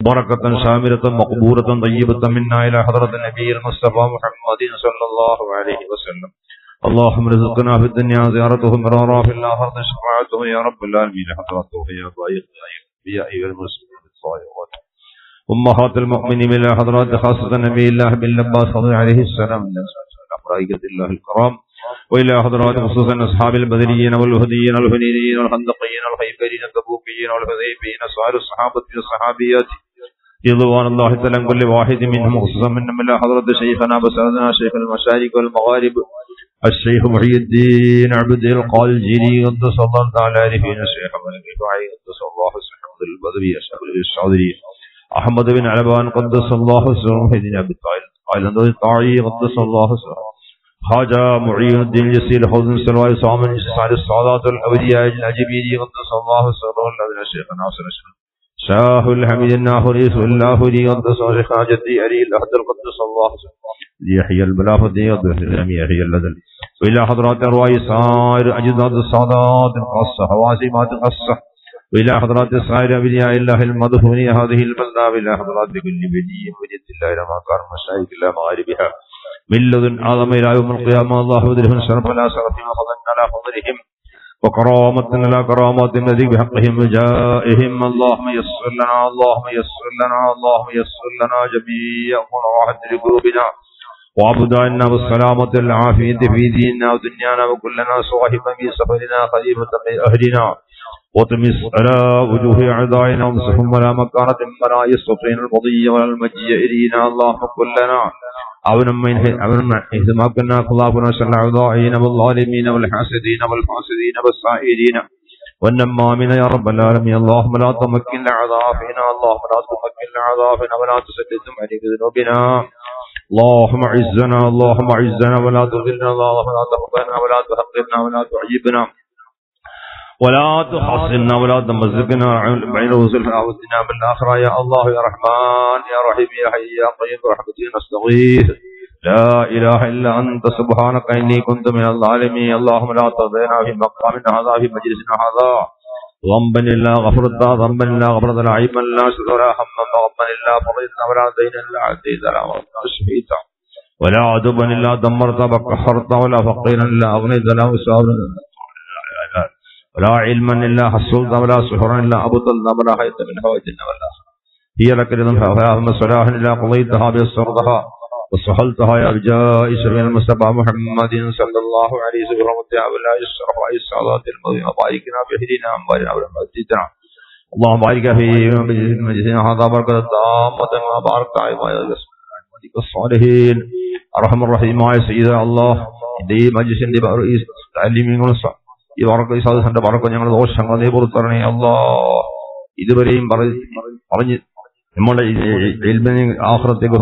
بركة شاملة مقبولة طيبة منا إلى حضرة النبي المصطفى محمد صلى الله عليه وسلم اللهم ارزقنا في الدنيا زيارته مرارا في الآخرة شفاعته يا رب العالمين حضرته يا ضعيف يا أيها المسلمين الصالحات أمهات المؤمنين إلى حضرات خاصة نبي الله بن لباس عليه السلام أمرائكة الله الكرام وإلى حضرات خصوصا أصحاب البدريين والهديين والهنينين والخندقيين والخيبرين التبوكيين والحذيبين صائر الصحابة والصحابيات رضوان الله تعالى عن كل واحد منهم خصوصا منهم إلى حضرة شيخنا بسادنا شيخ المشارق والمغارب الشيخ محي الدين عبد القال الجيلي قدس الله تعالى عارفين الشيخ ملك الرفاعي قدس الله سبحانه البدري أشهد الشاذري أحمد بن علبان قدس الله سره محي أبي الطائل قائل الطاعي قدس الله سره خواجہ معین الدین جسیل حوزن سلوائے سامن سعد السعادات الأولياء الأجبيري قدس الله سره الذين الشيخ ناصر الشيخ شاه الحميد الناهري اللاهري قدس شيخ جدي علي الأحد القدس الله يحيى البلافدي قدس الأمي يحيى اللذل وإلى حضرات أرواح سائر أجداد السعادات الخاصة حواسمات الخاصة وإلى حضرات سائر أولياء الله المدفون هذه البلدة وإلى حضرات كل بدي وجد الله إلى مكان مشايخ الله مغاربها من لدن آدم إلى يوم القيامة الله يدرهم شرف لا شرف فضل على فضلهم وكرامة لا كرامات الذي بحقهم وجائهم اللهم يسر لنا اللهم يسر لنا اللهم يسر لنا جميع مراحة لقلوبنا وأبدائنا بالسلامة العافية في ديننا ودنيانا وكلنا صاحبا في سفرنا خليفة من أهلنا وطمس على وجوه أعدائنا وامسحهم ولا مكانة منا يستطيع المضي ولا المجي إلينا اللهم كلنا أولا من أولا من إذا ما كنا خلافنا شر الأعدائين والظالمين والحاسدين والفاسدين والسائلين والنمامين يا رب العالمين اللهم لا تمكن لعذابنا اللهم لا تمكن لعذابنا ولا تسددهم عليك ذنوبنا اللهم عزنا اللهم عزنا ولا تذلنا اللهم لا تفضلنا ولا تحقرنا ولا تعجبنا ولا تحصلنا ولا تمزقنا بعين رسل فأودنا بالآخرة يا الله يا رحمن يا رحيم يا حي يا قيوم برحمتك نستغيث لا إله إلا أنت سبحانك إني كنت من الظالمين اللهم لا تضينا في مقامنا هذا في مجلسنا هذا ذنبا إلا غفرت ذنبا إلا غفرت لا عيبا لا شكرا هما غما إلا فريتا ولا دينا إلا عديت لا ولا شفيت ولا عدبا إلا دمرت وقهرت ولا فقيرا إلا أغنيت لا وسابا ولا علما إلا حصلت ولا سحرا إلا أبطلت ولا حيث من حوائجنا ولا هي لك رضا فهم صلاح إلا قضيتها بيسرتها وسهلتها يا بجاء سرين المصطفى محمد صلى الله عليه وسلم ومتع بالله الشرف وعي السعادات المضي وباركنا بهدينا أنبارنا ورحمتنا اللهم بارك في مجلسنا هذا بركة تامة وبارك عما يسمى الصالحين أرحم الرحيم يا سيدنا الله دي مجلس دي رئيس تعليمين ونصح ഈ വറക്ക ഈ സാധുസന്റെ വറക്ക ഞങ്ങളുടെ ദോഷങ്ങൾ നീ പുറത്തരണേ അല്ലാ ഇതുവരെയും പറഞ്ഞ് നമ്മുടെ ആഹ്റത്തേക്ക്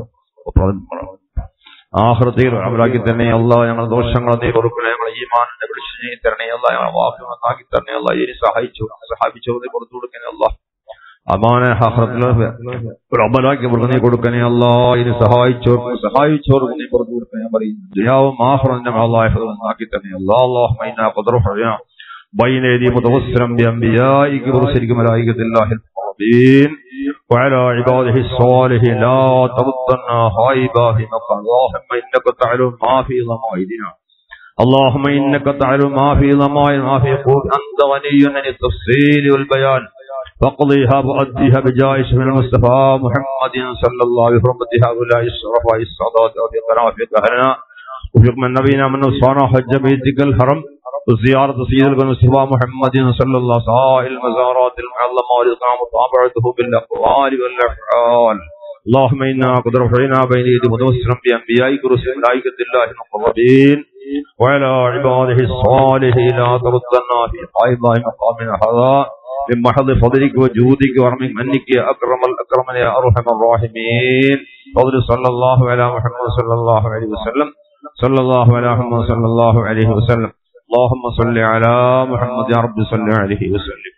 ആഹ്റത്തേക്ക് അവരാക്കി തന്നെ അല്ല ഞങ്ങളുടെ ദോഷങ്ങൾ നീ പൊറുക്കണേ ഞങ്ങളെ ഈമാനെ വിളിച്ചു തരണേ അല്ല ഞങ്ങളെ വാക്ക് നന്നാക്കി തരണേ അല്ല ഇനി സഹായിച്ചു സഹായിച്ചു നീ പുറത്തു കൊടുക്കണേ അല്ല അമാനെ ആഹ്റത്തിൽ ഒരു അമലാക്കി നീ കൊടുക്കണേ അല്ല ഇനി സഹായിച്ചവർക്ക് സഹായിച്ചവർക്ക് നീ പുറത്തു കൊടുക്കണേ പറയും ദുനിയാവും ആഹ്റം ഞങ്ങൾ അള്ളാഹ് നന്നാക്കി തന്നെ അല്ലാ അള്ളാഹ് മൈന ഖദറുഹ بين يدي متوسلا بأنبيائك ورسلك ملائكة الله المقربين وعلى عباده الصالحين لا تردنا خائبا في مقام اللهم إنك تعلم ما في ضمائرنا اللهم إنك تعلم ما في ضمائر ما في قول أنت غني عن التفصيل والبيان فاقضيها وأديها بجائش من المصطفى محمد صلى الله عليه وسلم هؤلاء الشرف والسعادات وفي قناة أهلنا وفق من نبينا من صانع حج بيتك الحرم وزيارة سيد المصطفى محمد صلى الله عليه وسلم سائر المزارات المعظمة ورزقنا متابعته بالأقوال والأفعال اللهم إنا قد رفعنا بين يدي متوسلا بأنبيائك ورسل ملائكة الله المقربين وعلى عباده الصالحين لا تردنا في قائمة مقامنا هذا من محض فضلك وجودك ورحمك منك يا أكرم الأكرمين يا أرحم الراحمين فضل صلى الله على محمد صلى الله عليه وسلم صلى الله على محمد صلى الله عليه وسلم اللهم صل على محمد يا رب صل عليه وسلم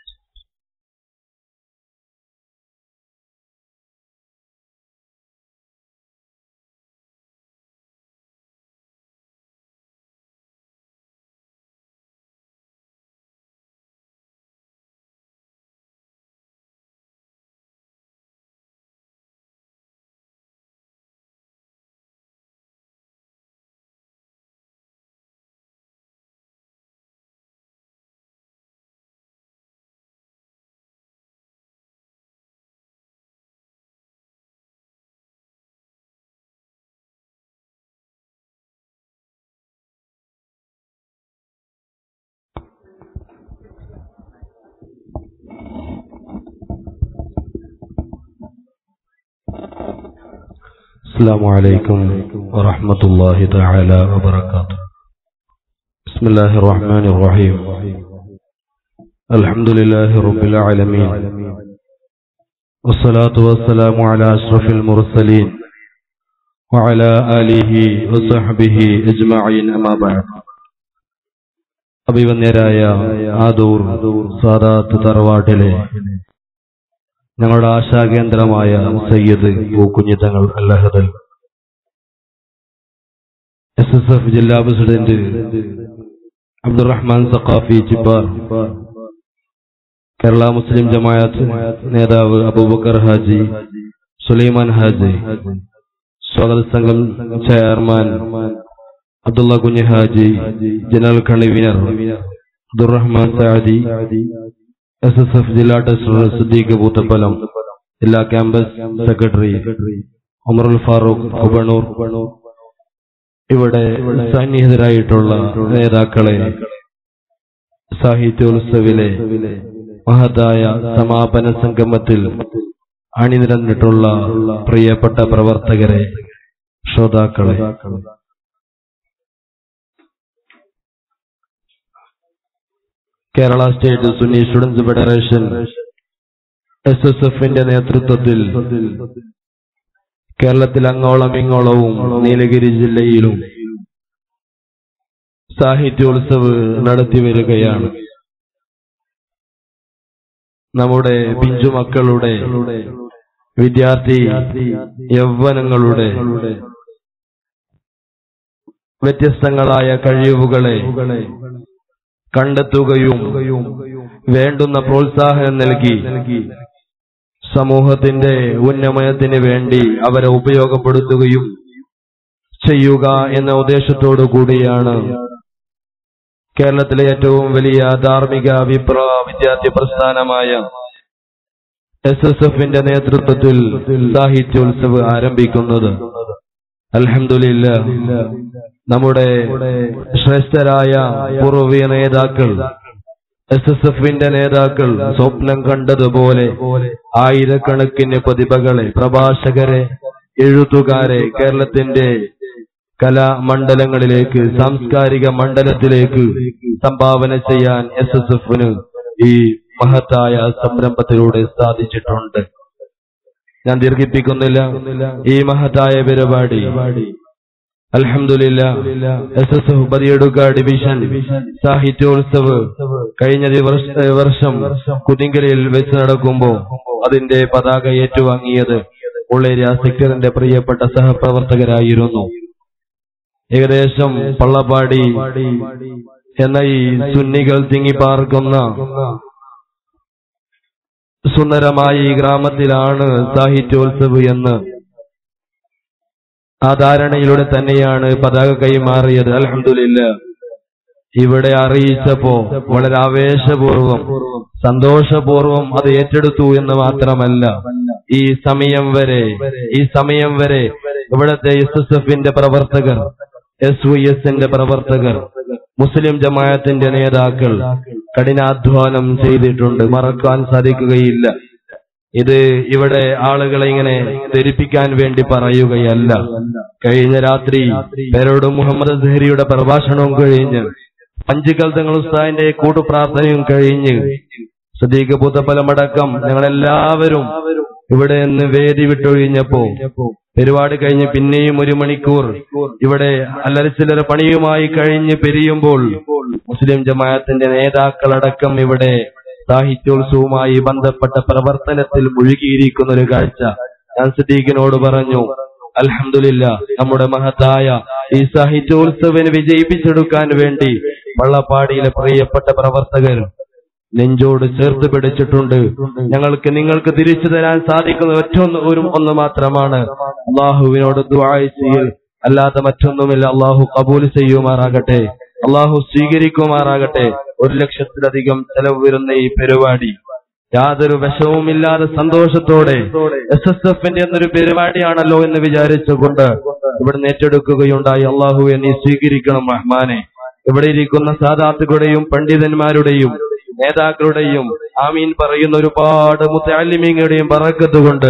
السلام عليكم ورحمة الله تعالى وبركاته بسم الله الرحمن الرحيم الحمد لله رب العالمين والصلاة والسلام على أشرف المرسلين وعلى آله وصحبه أجمعين أما بعد അഭിവന്യരായ ആദൂർ സാദാത്ത് തറവാട്ടിലെ ഞങ്ങളുടെ ആശാകേന്ദ്രമായ Sayyid Pookunhithangal Alhadal S S F ജില്ലാ പ്രസിഡന്റ് അബ്ദുറഹ്മാൻ സഖാഫി ചിപ്പാർ കേരള മുസ്ലിം ജമാഅത്ത് നേതാവ് അബൂബക്കർ ഹാജി സുലൈമാൻ ഹാജി സ്വാഗത സംഘം chairman Abdulla Kunju Haji general convener Abdurahman Saadi S S F ജില്ലാ ട്രഷറർ സിദ്ദീഖ് പൂത്തപ്പലം ജില്ലാ ക്യാമ്പസ് സെക്രട്ടറി ഉമറുൽ ഫാറൂഖ് കുബണൂർ ഇവിടെ സന്നിഹിതരായിട്ടുള്ള നേതാക്കളെ സാഹിത്യോത്സവിലെ മഹത്തായ സമാപന സംഗമത്തിൽ അണിനിരന്നിട്ടുള്ള പ്രിയപ്പെട്ട പ്രവർത്തകരെ ശ്രോതാക്കളെ Kerala state Sunni students federation S S എഫിന്റെ നേതൃത്വത്തിൽ കേരളത്തിൽ അങ്ങോളം ഇങ്ങോളവും നീലഗിരി ജില്ലയിലും സാഹിത്യോത്സവ് നടത്തി വരികയാണ് നമ്മുടെ പിഞ്ചുമക്കളുടെ വിദ്യാർത്ഥി യൗവനങ്ങളുടെ വ്യത്യസ്തങ്ങളായ കഴിവുകളെ കണ്ടെത്തുകയും വേണ്ടുന്ന പ്രോത്സാഹനം നൽകി സമൂഹത്തിന്റെ ഉന്നമനത്തിന് വേണ്ടി അവരെ ഉപയോഗപ്പെടുത്തുകയും ചെയ്യുക എന്ന ഉദ്ദേശത്തോടു കൂടിയാണ് കേരളത്തിലെ ഏറ്റവും വലിയ ധാർമ്മിക വിപ്ര വിദ്യാർത്ഥി പ്രസ്ഥാനമായ എസ് എസ് എഫിന്റെ നേതൃത്വത്തിൽ സാഹിത്യോത്സവ് ആരംഭിക്കുന്നത് അൽഹംദുലില്ല നമ്മുടെ ശ്രേഷ്ഠരായ പൂർവീയ നേതാക്കൾ എസ് എസ് എഫിന്റെ നേതാക്കൾ സ്വപ്നം കണ്ടതുപോലെ ആയിരക്കണക്കിന് പ്രതിഭകളെ പ്രഭാഷകരെ എഴുത്തുകാരെ കേരളത്തിന്റെ കലാമണ്ഡലങ്ങളിലേക്ക് സാംസ്കാരിക മണ്ഡലത്തിലേക്ക് സംഭാവന ചെയ്യാൻ എസ് എസ് എഫിന് ഈ മഹത്തായ സംരംഭത്തിലൂടെ സാധിച്ചിട്ടുണ്ട് ഞാൻ ദീർഘിപ്പിക്കുന്നില്ല ഈ മഹത്തായ പരിപാടി അൽഹംദുലില്ല S S F Badiyadka division Sahityotsav കഴിഞ്ഞ ദിവസ- വർഷം കുതിങ്കലിൽ വെച്ച് നടക്കുമ്പോൾ അതിന്റെ പതാക ഏറ്റുവാങ്ങിയത് ഉള്ളേരിയ സെക്ടറിന്റെ പ്രിയപ്പെട്ട സഹപ്രവർത്തകരായിരുന്നു ഏകദേശം പള്ളപ്പാടി എന്ന ഈ സുന്നികൾ തിങ്ങിപ്പാർക്കുന്ന സുന്ദരമായ ഈ ഗ്രാമത്തിലാണ് സാഹിത്യോത്സവ് എന്ന് ആ ധാരണയിലൂടെ തന്നെയാണ് പതാക കൈമാറിയത് അലഹമില്ല ഇവിടെ അറിയിച്ചപ്പോ വളരെ ആവേശപൂർവം സന്തോഷപൂർവം അത് ഏറ്റെടുത്തു എന്ന് മാത്രമല്ല ഈ സമയം വരെ ഈ സമയം വരെ ഇവിടത്തെ എസ് എസ് എഫിന്റെ പ്രവർത്തകർ എസ് വൈ എസിന്റെ പ്രവർത്തകർ മുസ്ലിം ജമാഅത്തിന്റെ നേതാക്കൾ കഠിനാധ്വാനം ചെയ്തിട്ടുണ്ട് മറക്കാൻ സാധിക്കുകയില്ല ഇത് ഇവിടെ ആളുകളെ ഇങ്ങനെ ധരിപ്പിക്കാൻ വേണ്ടി പറയുകയല്ല കഴിഞ്ഞ രാത്രി പേരോട് മുഹമ്മദ് സെഹരിയുടെ പ്രഭാഷണവും കഴിഞ്ഞ് പഞ്ചിക്കൽ തങ്ങൾ ഉസ്താദിന്റെ കൂട്ടുപ്രാർത്ഥനയും കഴിഞ്ഞ് സദീഖ് പുത്തപ്പലമടക്കം ഞങ്ങളെല്ലാവരും ഇവിടെ നിന്ന് വേദി വിട്ടൊഴിഞ്ഞപ്പോ പരിപാടി കഴിഞ്ഞ് പിന്നെയും ഒരു മണിക്കൂർ ഇവിടെ അല്ലരച്ചില്ലറ പണിയുമായി കഴിഞ്ഞ് പിരിയുമ്പോൾ മുസ്ലിം ജമാഅത്തിന്റെ നേതാക്കളടക്കം ഇവിടെ സാഹിത്യോത്സവവുമായി ബന്ധപ്പെട്ട പ്രവർത്തനത്തിൽ മുഴുകിയിരിക്കുന്ന ഒരു കാഴ്ച ഞാൻ സിദ്ദീഖിനോട് പറഞ്ഞു അൽഹംദുലില്ല നമ്മുടെ മഹത്തായ ഈ സാഹിത്യോത്സവിനെ വിജയിപ്പിച്ചെടുക്കാൻ വേണ്ടി വള്ളപ്പാടിയിലെ പ്രിയപ്പെട്ട പ്രവർത്തകർ നെഞ്ചോട് ചേർത്ത് പിടിച്ചിട്ടുണ്ട് ഞങ്ങൾക്ക് നിങ്ങൾക്ക് തിരിച്ചു തരാൻ സാധിക്കുന്ന ഒറ്റ ഒരു ഒന്ന് മാത്രമാണ് അള്ളാഹുവിനോട് ദുആയ് ചെയ്യൽ അല്ലാതെ മറ്റൊന്നുമില്ല അള്ളാഹു കബൂൽ ചെയ്യുമാറാകട്ടെ അള്ളാഹു സ്വീകരിക്കുമാറാകട്ടെ ഒരു ലക്ഷത്തിലധികം ചെലവ് വരുന്ന ഈ പരിപാടി യാതൊരു വിഷവുമില്ലാതെ സന്തോഷത്തോടെ എസ് എസ് എഫിന്റെ എന്നൊരു പരിപാടിയാണല്ലോ എന്ന് വിചാരിച്ചുകൊണ്ട് ഇവിടെ ഏറ്റെടുക്കുകയുണ്ടായി അള്ളാഹുവെ നീ സ്വീകരിക്കണം റഹ്മാനെ ഇവിടെ ഇരിക്കുന്ന സാദാത്തുകളുടെയും പണ്ഡിതന്മാരുടെയും നേതാക്കളുടെയും ആമീൻ പറയുന്ന ഒരുപാട് മുത്താലിമീങ്ങളുടെയും പറക്കത്ത് കൊണ്ട്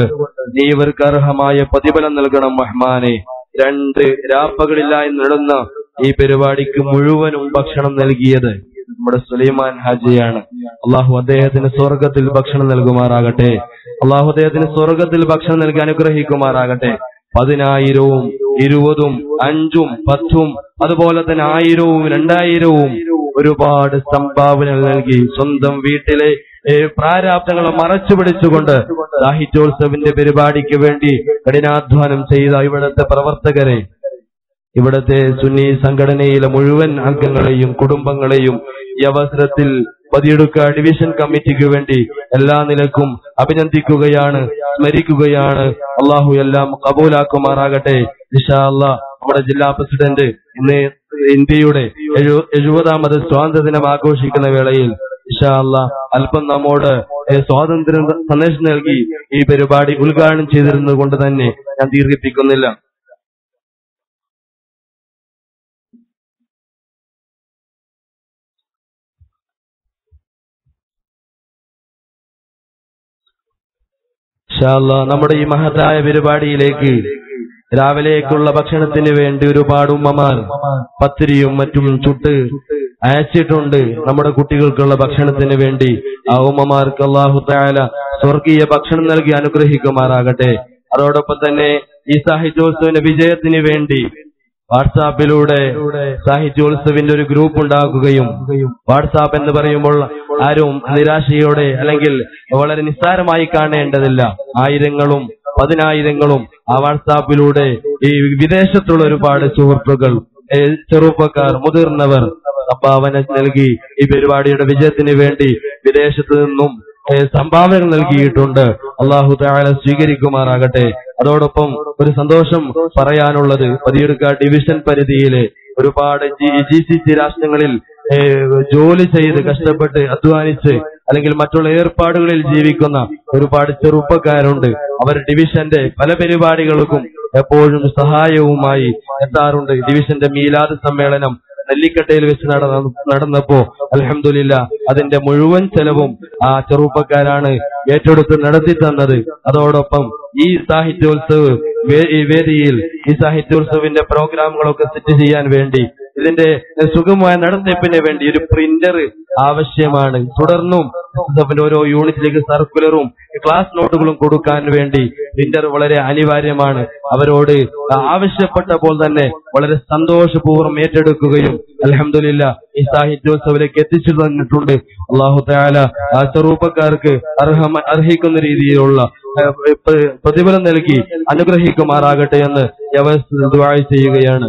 നീ ഇവർക്ക് അർഹമായ പ്രതിഫലം നൽകണം റഹ്മാനെ രണ്ട് രാപ്പകളില്ലായി നടന്ന ഈ പരിപാടിക്ക് മുഴുവനും ഭക്ഷണം നൽകിയത് നമ്മുടെ സുലൈമാൻ ഹാജിയാണ് അള്ളാഹു അദ്ദേഹത്തിന് സ്വർഗത്തിൽ ഭക്ഷണം നൽകുമാറാകട്ടെ അള്ളാഹു അദ്ദേഹത്തിന് സ്വർഗത്തിൽ ഭക്ഷണം നൽകി അനുഗ്രഹിക്കുമാറാകട്ടെ പതിനായിരവും ഇരുപതും അഞ്ചും പത്തും അതുപോലെ തന്നെ ആയിരവും രണ്ടായിരവും ഒരുപാട് സംഭാവനകൾ നൽകി സ്വന്തം വീട്ടിലെ ഏ, പ്രാരാബ്ദങ്ങളെ മറച്ചു പിടിച്ചുകൊണ്ട് സാഹിത്യോത്സവിന്റെ പരിപാടിക്ക് വേണ്ടി കഠിനാധ്വാനം ചെയ്ത ഇവിടുത്തെ പ്രവർത്തകരെ ഇവിടുത്തെ സുന്നി സംഘടനയിലെ മുഴുവൻ അംഗങ്ങളെയും കുടുംബങ്ങളെയും ഈ അവസരത്തിൽ പതിയെടുക്ക ഡിവിഷൻ കമ്മിറ്റിക്ക് വേണ്ടി എല്ലാ നിലക്കും അഭിനന്ദിക്കുകയാണ് സ്മരിക്കുകയാണ് അള്ളാഹു എല്ലാം കബൂലാക്കുമാറാകട്ടെ ഇഷാ അല്ലാ നമ്മുടെ ജില്ലാ പ്രസിഡന്റ് ഇന്ന് ഇന്ത്യയുടെ എഴു- എഴുപതാമത് സ്വാതന്ത്ര്യ ദിനം ആഘോഷിക്കുന്ന വേളയിൽ ഇഷാ അല്ലാ അല്പം നമ്മോട് ഏ, സ്വാതന്ത്ര്യ സന്ദേശം നൽകി ഈ പരിപാടി ഉദ്ഘാടനം ചെയ്തിരുന്നത് കൊണ്ട് തന്നെ ഞാൻ ദീർഘിപ്പിക്കുന്നില്ല ഇൻഷാ അല്ലാ, നമ്മുടെ ഈ മഹത്തായ പരിപാടിയിലേക്ക് രാവിലേക്കുള്ള ഭക്ഷണത്തിന് വേണ്ടി ഒരുപാട് ഉമ്മമാർ പത്തിരിയും മറ്റും ചുട്ട് അയച്ചിട്ടുണ്ട് നമ്മുടെ കുട്ടികൾക്കുള്ള ഭക്ഷണത്തിന് വേണ്ടി ആ ഉമ്മമാർക്ക് അള്ളാഹു താല സ്വർഗീയ ഭക്ഷണം നൽകി അനുഗ്രഹിക്കുമാറാകട്ടെ അതോടൊപ്പം തന്നെ ഈ സാഹിത്യോത്സവിന്റെ വിജയത്തിന് വേണ്ടി വാട്സാപ്പിലൂടെ സാഹിത്യോത്സവിന്റെ ഒരു ഗ്രൂപ്പ് ഉണ്ടാക്കുകയും വാട്സാപ്പ് എന്ന് പറയുമ്പോൾ ആരും നിരാശയോടെ അല്ലെങ്കിൽ വളരെ നിസ്സാരമായി കാണേണ്ടതില്ല ആയിരങ്ങളും പതിനായിരങ്ങളും ആ വാട്സാപ്പിലൂടെ ഈ വിദേശത്തുള്ള ഒരുപാട് സുഹൃത്തുക്കൾ ഏ, ചെറുപ്പക്കാർ മുതിർന്നവർ സംഭാവന നൽകി ഈ പരിപാടിയുടെ വിജയത്തിന് വേണ്ടി വിദേശത്ത് നിന്നും ഏ, സംഭാവനകൾ നൽകിയിട്ടുണ്ട് അള്ളാഹു താല സ്വീകരിക്കുമാറാകട്ടെ അതോടൊപ്പം ഒരു സന്തോഷം പറയാനുള്ളത് പതിയെടുക്ക ഡിവിഷൻ പരിധിയിലെ ഒരുപാട് ജി സി സി രാഷ്ട്രങ്ങളിൽ ഏ, ജോലി ചെയ്ത് കഷ്ടപ്പെട്ട് അധ്വാനിച്ച് അല്ലെങ്കിൽ മറ്റുള്ള ഏർപ്പാടുകളിൽ ജീവിക്കുന്ന ഒരുപാട് ചെറുപ്പക്കാരുണ്ട് അവർ ഡിവിഷന്റെ പല പരിപാടികൾക്കും എപ്പോഴും സഹായവുമായി എത്താറുണ്ട് ഡിവിഷന്റെ മീലാദ് സമ്മേളനം നെല്ലിക്കട്ടയിൽ വെച്ച് നടന്ന നടന്നപ്പോ അലഹമില്ല അതിന്റെ മുഴുവൻ ചെലവും ആ ചെറുപ്പക്കാരാണ് ഏറ്റെടുത്ത് നടത്തി തന്നത് അതോടൊപ്പം ഈ സാഹിത്യോത്സവ് വേ- ഈ വേദിയിൽ ഈ സാഹിത്യോത്സവിന്റെ പ്രോഗ്രാമുകളൊക്കെ സെറ്റ് ചെയ്യാൻ വേണ്ടി ഇതിന്റെ സുഗമമായ നടത്തിപ്പിന് വേണ്ടി ഒരു പ്രിന്റർ ആവശ്യമാണ് തുടർന്നും SSF ഓരോ യൂണിറ്റിലേക്ക് സർക്കുലറും ക്ലാസ് നോട്ടുകളും കൊടുക്കാൻ വേണ്ടി പ്രിന്റർ വളരെ അനിവാര്യമാണ് അവരോട് ആവശ്യപ്പെട്ടപ്പോൾ തന്നെ വളരെ സന്തോഷപൂർവ്വം ഏറ്റെടുക്കുകയും അലഹമില്ല ഈ സാഹിത്യോത്സവിലേക്ക് എത്തിച്ചു തന്നിട്ടുണ്ട് അള്ളാഹു താല ആ ചെറുപ്പക്കാർക്ക് അർഹമ അർഹിക്കുന്ന രീതിയിലുള്ള ഏഹ്, പ്ര- പ്രതിഫലം നൽകി അനുഗ്രഹിക്കുമാറാകട്ടെ എന്ന് ഈ അവസരത്തിൽ ദുആ ചെയ്യുകയാണ്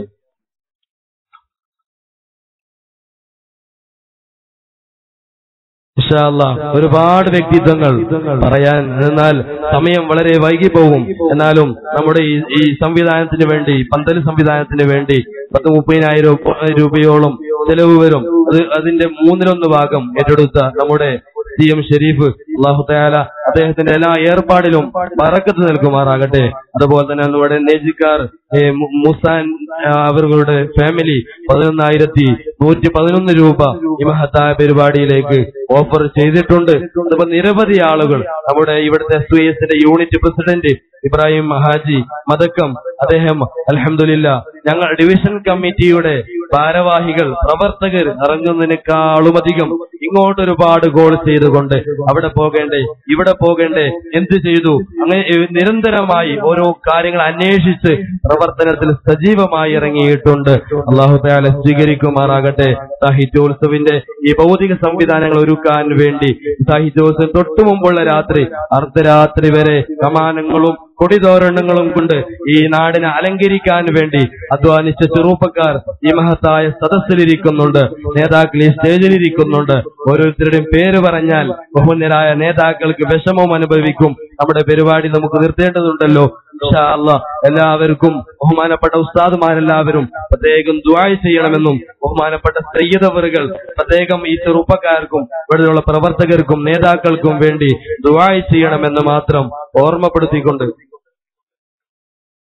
ഇൻഷാ അല്ലാ, ഒരുപാട് വ്യക്തിത്വങ്ങൾ പറയാൻ എന്നാൽ സമയം വളരെ വൈകി പോകും എന്നാലും നമ്മുടെ ഈ ഈ സംവിധാനത്തിന് വേണ്ടി പന്തൽ സംവിധാനത്തിന് വേണ്ടി പത്ത് മുപ്പതിനായിരം രൂപയോളം ചെലവ് വരും അത് അതിന്റെ മൂന്നിലൊന്ന് ഭാഗം ഏറ്റെടുത്ത നമ്മുടെ സി എം ഷെരീഫ് അള്ളാഹു തയാല അദ്ദേഹത്തിന്റെ എല്ലാ ഏർപ്പാടിലും പറക്കത്ത് നൽകുമാറാകട്ടെ അതുപോലെ തന്നെ നമ്മുടെ നേജിക്കാർ ഏ, മു- മുസാൻ ആ, അവരുടെ ഫാമിലി പതിനൊന്നായിരത്തി നൂറ്റി പതിനൊന്ന് രൂപ ഈ മഹത്തായ പരിപാടിയിലേക്ക് ഓഫർ ചെയ്തിട്ടുണ്ട് അതുപോലെ നിരവധി ആളുകൾ നമ്മുടെ ഇവിടുത്തെ എസ് വി എസിന്റെ യൂണിറ്റ് പ്രസിഡന്റ് ഇബ്രാഹിം ഹാജി മദക്കം അദ്ദേഹം അലഹമില്ല ഞങ്ങൾ ഡിവിഷൻ കമ്മിറ്റിയുടെ ഭാരവാഹികൾ പ്രവർത്തകർ ഇറങ്ങുന്നതിനേക്കാളുമധികം ഇങ്ങോട്ട് ഒരുപാട് ഗോൾ ചെയ്തുകൊണ്ട് അവിടെ പോകേണ്ടേ ഇവിടെ പോകേണ്ടേ എന്ത് ചെയ്തു അങ്ങനെ ഏഹ്, നിരന്തരമായി ഓരോ കാര്യങ്ങൾ അന്വേഷിച്ച് പ്രവർത്തനത്തിൽ സജീവമായി ഇറങ്ങിയിട്ടുണ്ട് അള്ളാഹു താല സ്വീകരിക്കുമാറാകട്ടെ സാഹിത്യോത്സവിന്റെ ഈ ഭൗതിക സംവിധാനങ്ങൾ ഒരുക്കാൻ വേണ്ടി സാഹിത്യോത്സവം തൊട്ടു മുമ്പുള്ള രാത്രി അർദ്ധരാത്രി വരെ കമാനങ്ങളും കൊടിതോരണങ്ങളും കൊണ്ട് ഈ നാടിനെ അലങ്കരിക്കാൻ വേണ്ടി അധ്വാനിച്ച ചെറുപ്പക്കാർ ഈ മഹത്തായ സദസ്സിലിരിക്കുന്നുണ്ട് നേതാക്കൾ ഈ സ്റ്റേജിലിരിക്കുന്നുണ്ട് ഓരോരുത്തരുടെയും പേര് പറഞ്ഞാൽ ബഹുന്യരായ നേതാക്കൾക്ക് വിഷമം അനുഭവിക്കും നമ്മുടെ പരിപാടി നമുക്ക് നിർത്തേണ്ടതുണ്ടല്ലോ ഇൻഷാ അല്ലാ എല്ലാവർക്കും ബഹുമാനപ്പെട്ട ഉസ്താദുമാരെല്ലാവരും പ്രത്യേകം ദുആയ് ചെയ്യണമെന്നും ബഹുമാനപ്പെട്ട സയ്യിദവറുകൾ പ്രത്യേകം ഈ ചെറുപ്പക്കാർക്കും ഇവിടെയുള്ള പ്രവർത്തകർക്കും നേതാക്കൾക്കും വേണ്ടി ദുആയ് ചെയ്യണമെന്ന് മാത്രം ഓർമ്മപ്പെടുത്തിക്കൊണ്ട്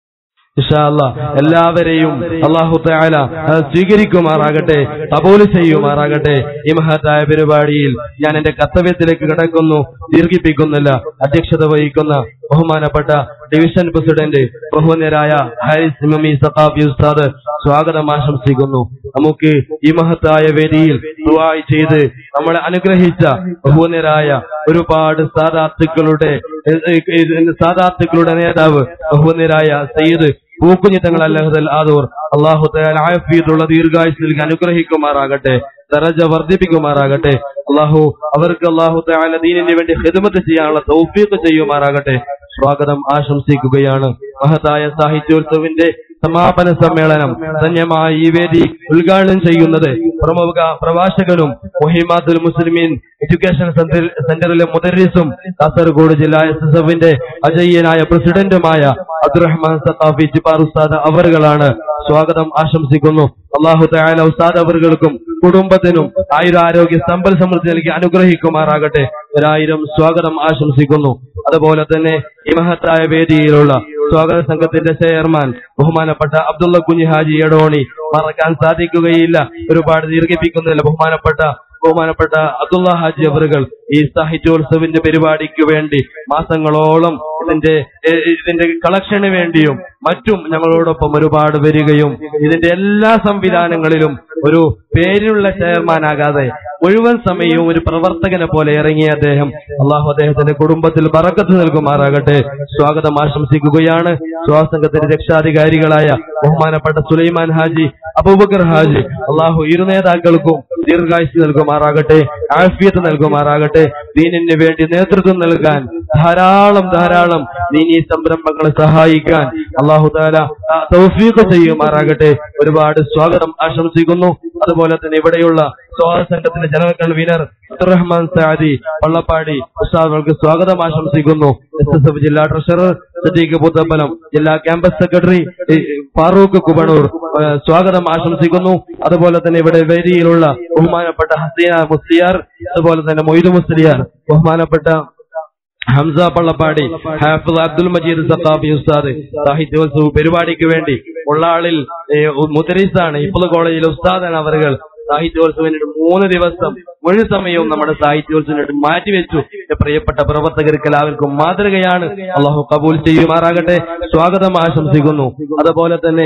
ഇൻഷാ അല്ലാ എല്ലാവരെയും അള്ളാഹു തആല അത് സ്വീകരിക്കുമാറാകട്ടെ കബൂൽ ചെയ്യുമാറാകട്ടെ ഈ മഹത്തായ പരിപാടിയിൽ ഞാൻ എന്റെ കർത്തവ്യത്തിലേക്ക് കിടക്കുന്നു ദീർഘിപ്പിക്കുന്നില്ല അധ്യക്ഷത വഹിക്കുന്ന ബഹുമാനപ്പെട്ട ഡിവിഷൻ പ്രസിഡന്റ് ബഹുമാന്യരായ ഹാരിസ് ഇമമി സഖാഫി ഉസ്താദ് സ്വാഗതം ആശംസിക്കുന്നു നമുക്ക് ഈ മഹത്തായ വേദിയിൽ ദുആ ചെയ്ത് നമ്മളെ അനുഗ്രഹിച്ച ബഹുമാന്യരായ ഒരുപാട് സാദാത്തുക്കളുടെ സാദാത്തുക്കളുടെ നേതാവ് ബഹുമാന്യരായ സയ്യിദ് പൂക്കുഞ്ഞി തങ്ങൾ അല്ലഹദൽ ആദൂർ അള്ളാഹു ആഫിയത്തുള്ള ദീർഘായുസ് നൽകി അനുഗ്രഹിക്കുമാറാകട്ടെ ദറജ വർദ്ധിപ്പിക്കുമാറാകട്ടെ അള്ളാഹു അവർക്ക് അള്ളാഹു തആല ദീനിന് വേണ്ടി ഹിദ്മത്ത് ചെയ്യാനുള്ള തൗഫീഖ് ചെയ്യുമാറാകട്ടെ സ്വാഗതം ആശംസിക്കുകയാണ് മഹത്തായ സാഹിത്യോത്സവിന്റെ സമാപന സമ്മേളനം ധന്യമായ ഈ വേദി ഉദ്ഘാടനം ചെയ്യുന്നത് പ്രമുഖ പ്രഭാഷകനും മുഹിമാത്തുൽ മുസ്ലിമീൻ എഡ്യൂക്കേഷൻ സെന്ററിൽ- സെന്ററിലെ മുദരിസും കാസർഗോഡ് ജില്ലാ എസ് എസ് എഫിന്റെ അജയ്യനായ പ്രസിഡന്റുമായ അബ്ദുറഹ്മാൻ സത്താഫി ജിബാർ ഉസ്താദ് അവറുകളാണ് സ്വാഗതം ആശംസിക്കുന്നു അള്ളാഹു തആല ഉസ്താദ് അവറുകൾക്കും കുടുംബത്തിനും ആയുരാരോഗ്യ സമ്പൽ സമൃദ്ധി നൽകി അനുഗ്രഹിക്കുമാറാകട്ടെ ഒരായിരം സ്വാഗതം ആശംസിക്കുന്നു അതുപോലെ തന്നെ ഈ മഹത്തായ വേദിയിലുള്ള സ്വാഗത സംഘത്തിന്റെ ചെയർമാൻ ബഹുമാനപ്പെട്ട അബ്ദുള്ള കുഞ്ഞി ഹാജി എടോണി മറക്കാൻ സാധിക്കുകയില്ല ഒരുപാട് ദീർഘിപ്പിക്കുന്നില്ല ബഹുമാനപ്പെട്ട ബഹുമാനപ്പെട്ട അബ്ദുള്ള ഹാജി അവറുകൾ ഈ സാഹിത്യോത്സവിന്റെ പരിപാടിക്ക് വേണ്ടി മാസങ്ങളോളം ഇതിന്റെ ഏ, ഇതിന്റെ കളക്ഷന് വേണ്ടിയും മറ്റും ഞങ്ങളോടൊപ്പം ഒരുപാട് വരികയും ഇതിന്റെ എല്ലാ സംവിധാനങ്ങളിലും ഒരു പേരിലുള്ള ചെയർമാനാകാതെ മുഴുവൻ സമയവും ഒരു പ്രവർത്തകനെ പോലെ ഇറങ്ങിയ അദ്ദേഹം അള്ളാഹു അദ്ദേഹത്തിന്റെ കുടുംബത്തിൽ ബറക്കത്ത് നൽകുമാറാകട്ടെ സ്വാഗതം ആശംസിക്കുകയാണ് സ്വാസംഘത്തിന്റെ രക്ഷാധികാരികളായ ബഹുമാനപ്പെട്ട സുലൈമാൻ ഹാജി അബൂബക്കർ ഹാജി അള്ളാഹു ഇരു നേതാക്കൾക്കും ദീർഘായുസ് നൽകുമാറാകട്ടെ ആഫിയത്ത് നൽകുമാറാകട്ടെ ദീനിന് വേണ്ടി നേതൃത്വം നൽകാൻ ധാരാളം ധാരാളം ദീനീ സംരംഭങ്ങളെ സഹായിക്കാൻ അള്ളാഹു താല ആ, തൗഫീഖ് ചെയ്യുമാറാകട്ടെ ഒരുപാട് സ്വാഗതം ആശംസിക്കുന്നു അതുപോലെ തന്നെ ഇവിടെയുള്ള സ്വാഗത സംഘത്തിന്റെ ജനറൽ കൺവീനർ അബ്ദുറഹ്മാൻ സാദി പള്ളപ്പാടി ഉസ്താദുകൾക്ക് സ്വാഗതം ആശംസിക്കുന്നു എസ് എസ് എഫ് ജില്ലാ ട്രഷറർ സദീഖ് പുത്തമ്പലം ജില്ലാ ക്യാമ്പസ് സെക്രട്ടറി ഏ, ഫാറൂഖ് കുബണൂർ ഏ, സ്വാഗതം ആശംസിക്കുന്നു അതുപോലെ തന്നെ ഇവിടെ വേദിയിലുള്ള ബഹുമാനപ്പെട്ട ഹസീന മുസ്ലിയാർ അതുപോലെ തന്നെ മൊയ്തു മുസ്ലിയാർ ബഹുമാനപ്പെട്ട ഹംസ പള്ളപ്പാടി ഹാഫിദ് അബ്ദുൽ മജീദ് സത്താബി ഉസ്താദ് സാഹിത്യോത്സവ പരിപാടിക്ക് വേണ്ടി ഉള്ളാളിൽ മുദരീസാണ് ഇപ്പോൾ കോളേജിലെ ഉസ്താദാണ് അവരുകൾ സാഹിത്യോത്സവത്തിന് മൂന്ന് ദിവസം മുഴു സമയവും നമ്മുടെ സാഹിത്യോത്സവത്തിന് മാറ്റിവെച്ചു എന്റെ പ്രിയപ്പെട്ട പ്രവർത്തകർക്ക് എല്ലാവർക്കും മാതൃകയാണ് അള്ളാഹു കബൂൽ ചെയ്യുമാറാകട്ടെ സ്വാഗതം ആശംസിക്കുന്നു അതുപോലെ തന്നെ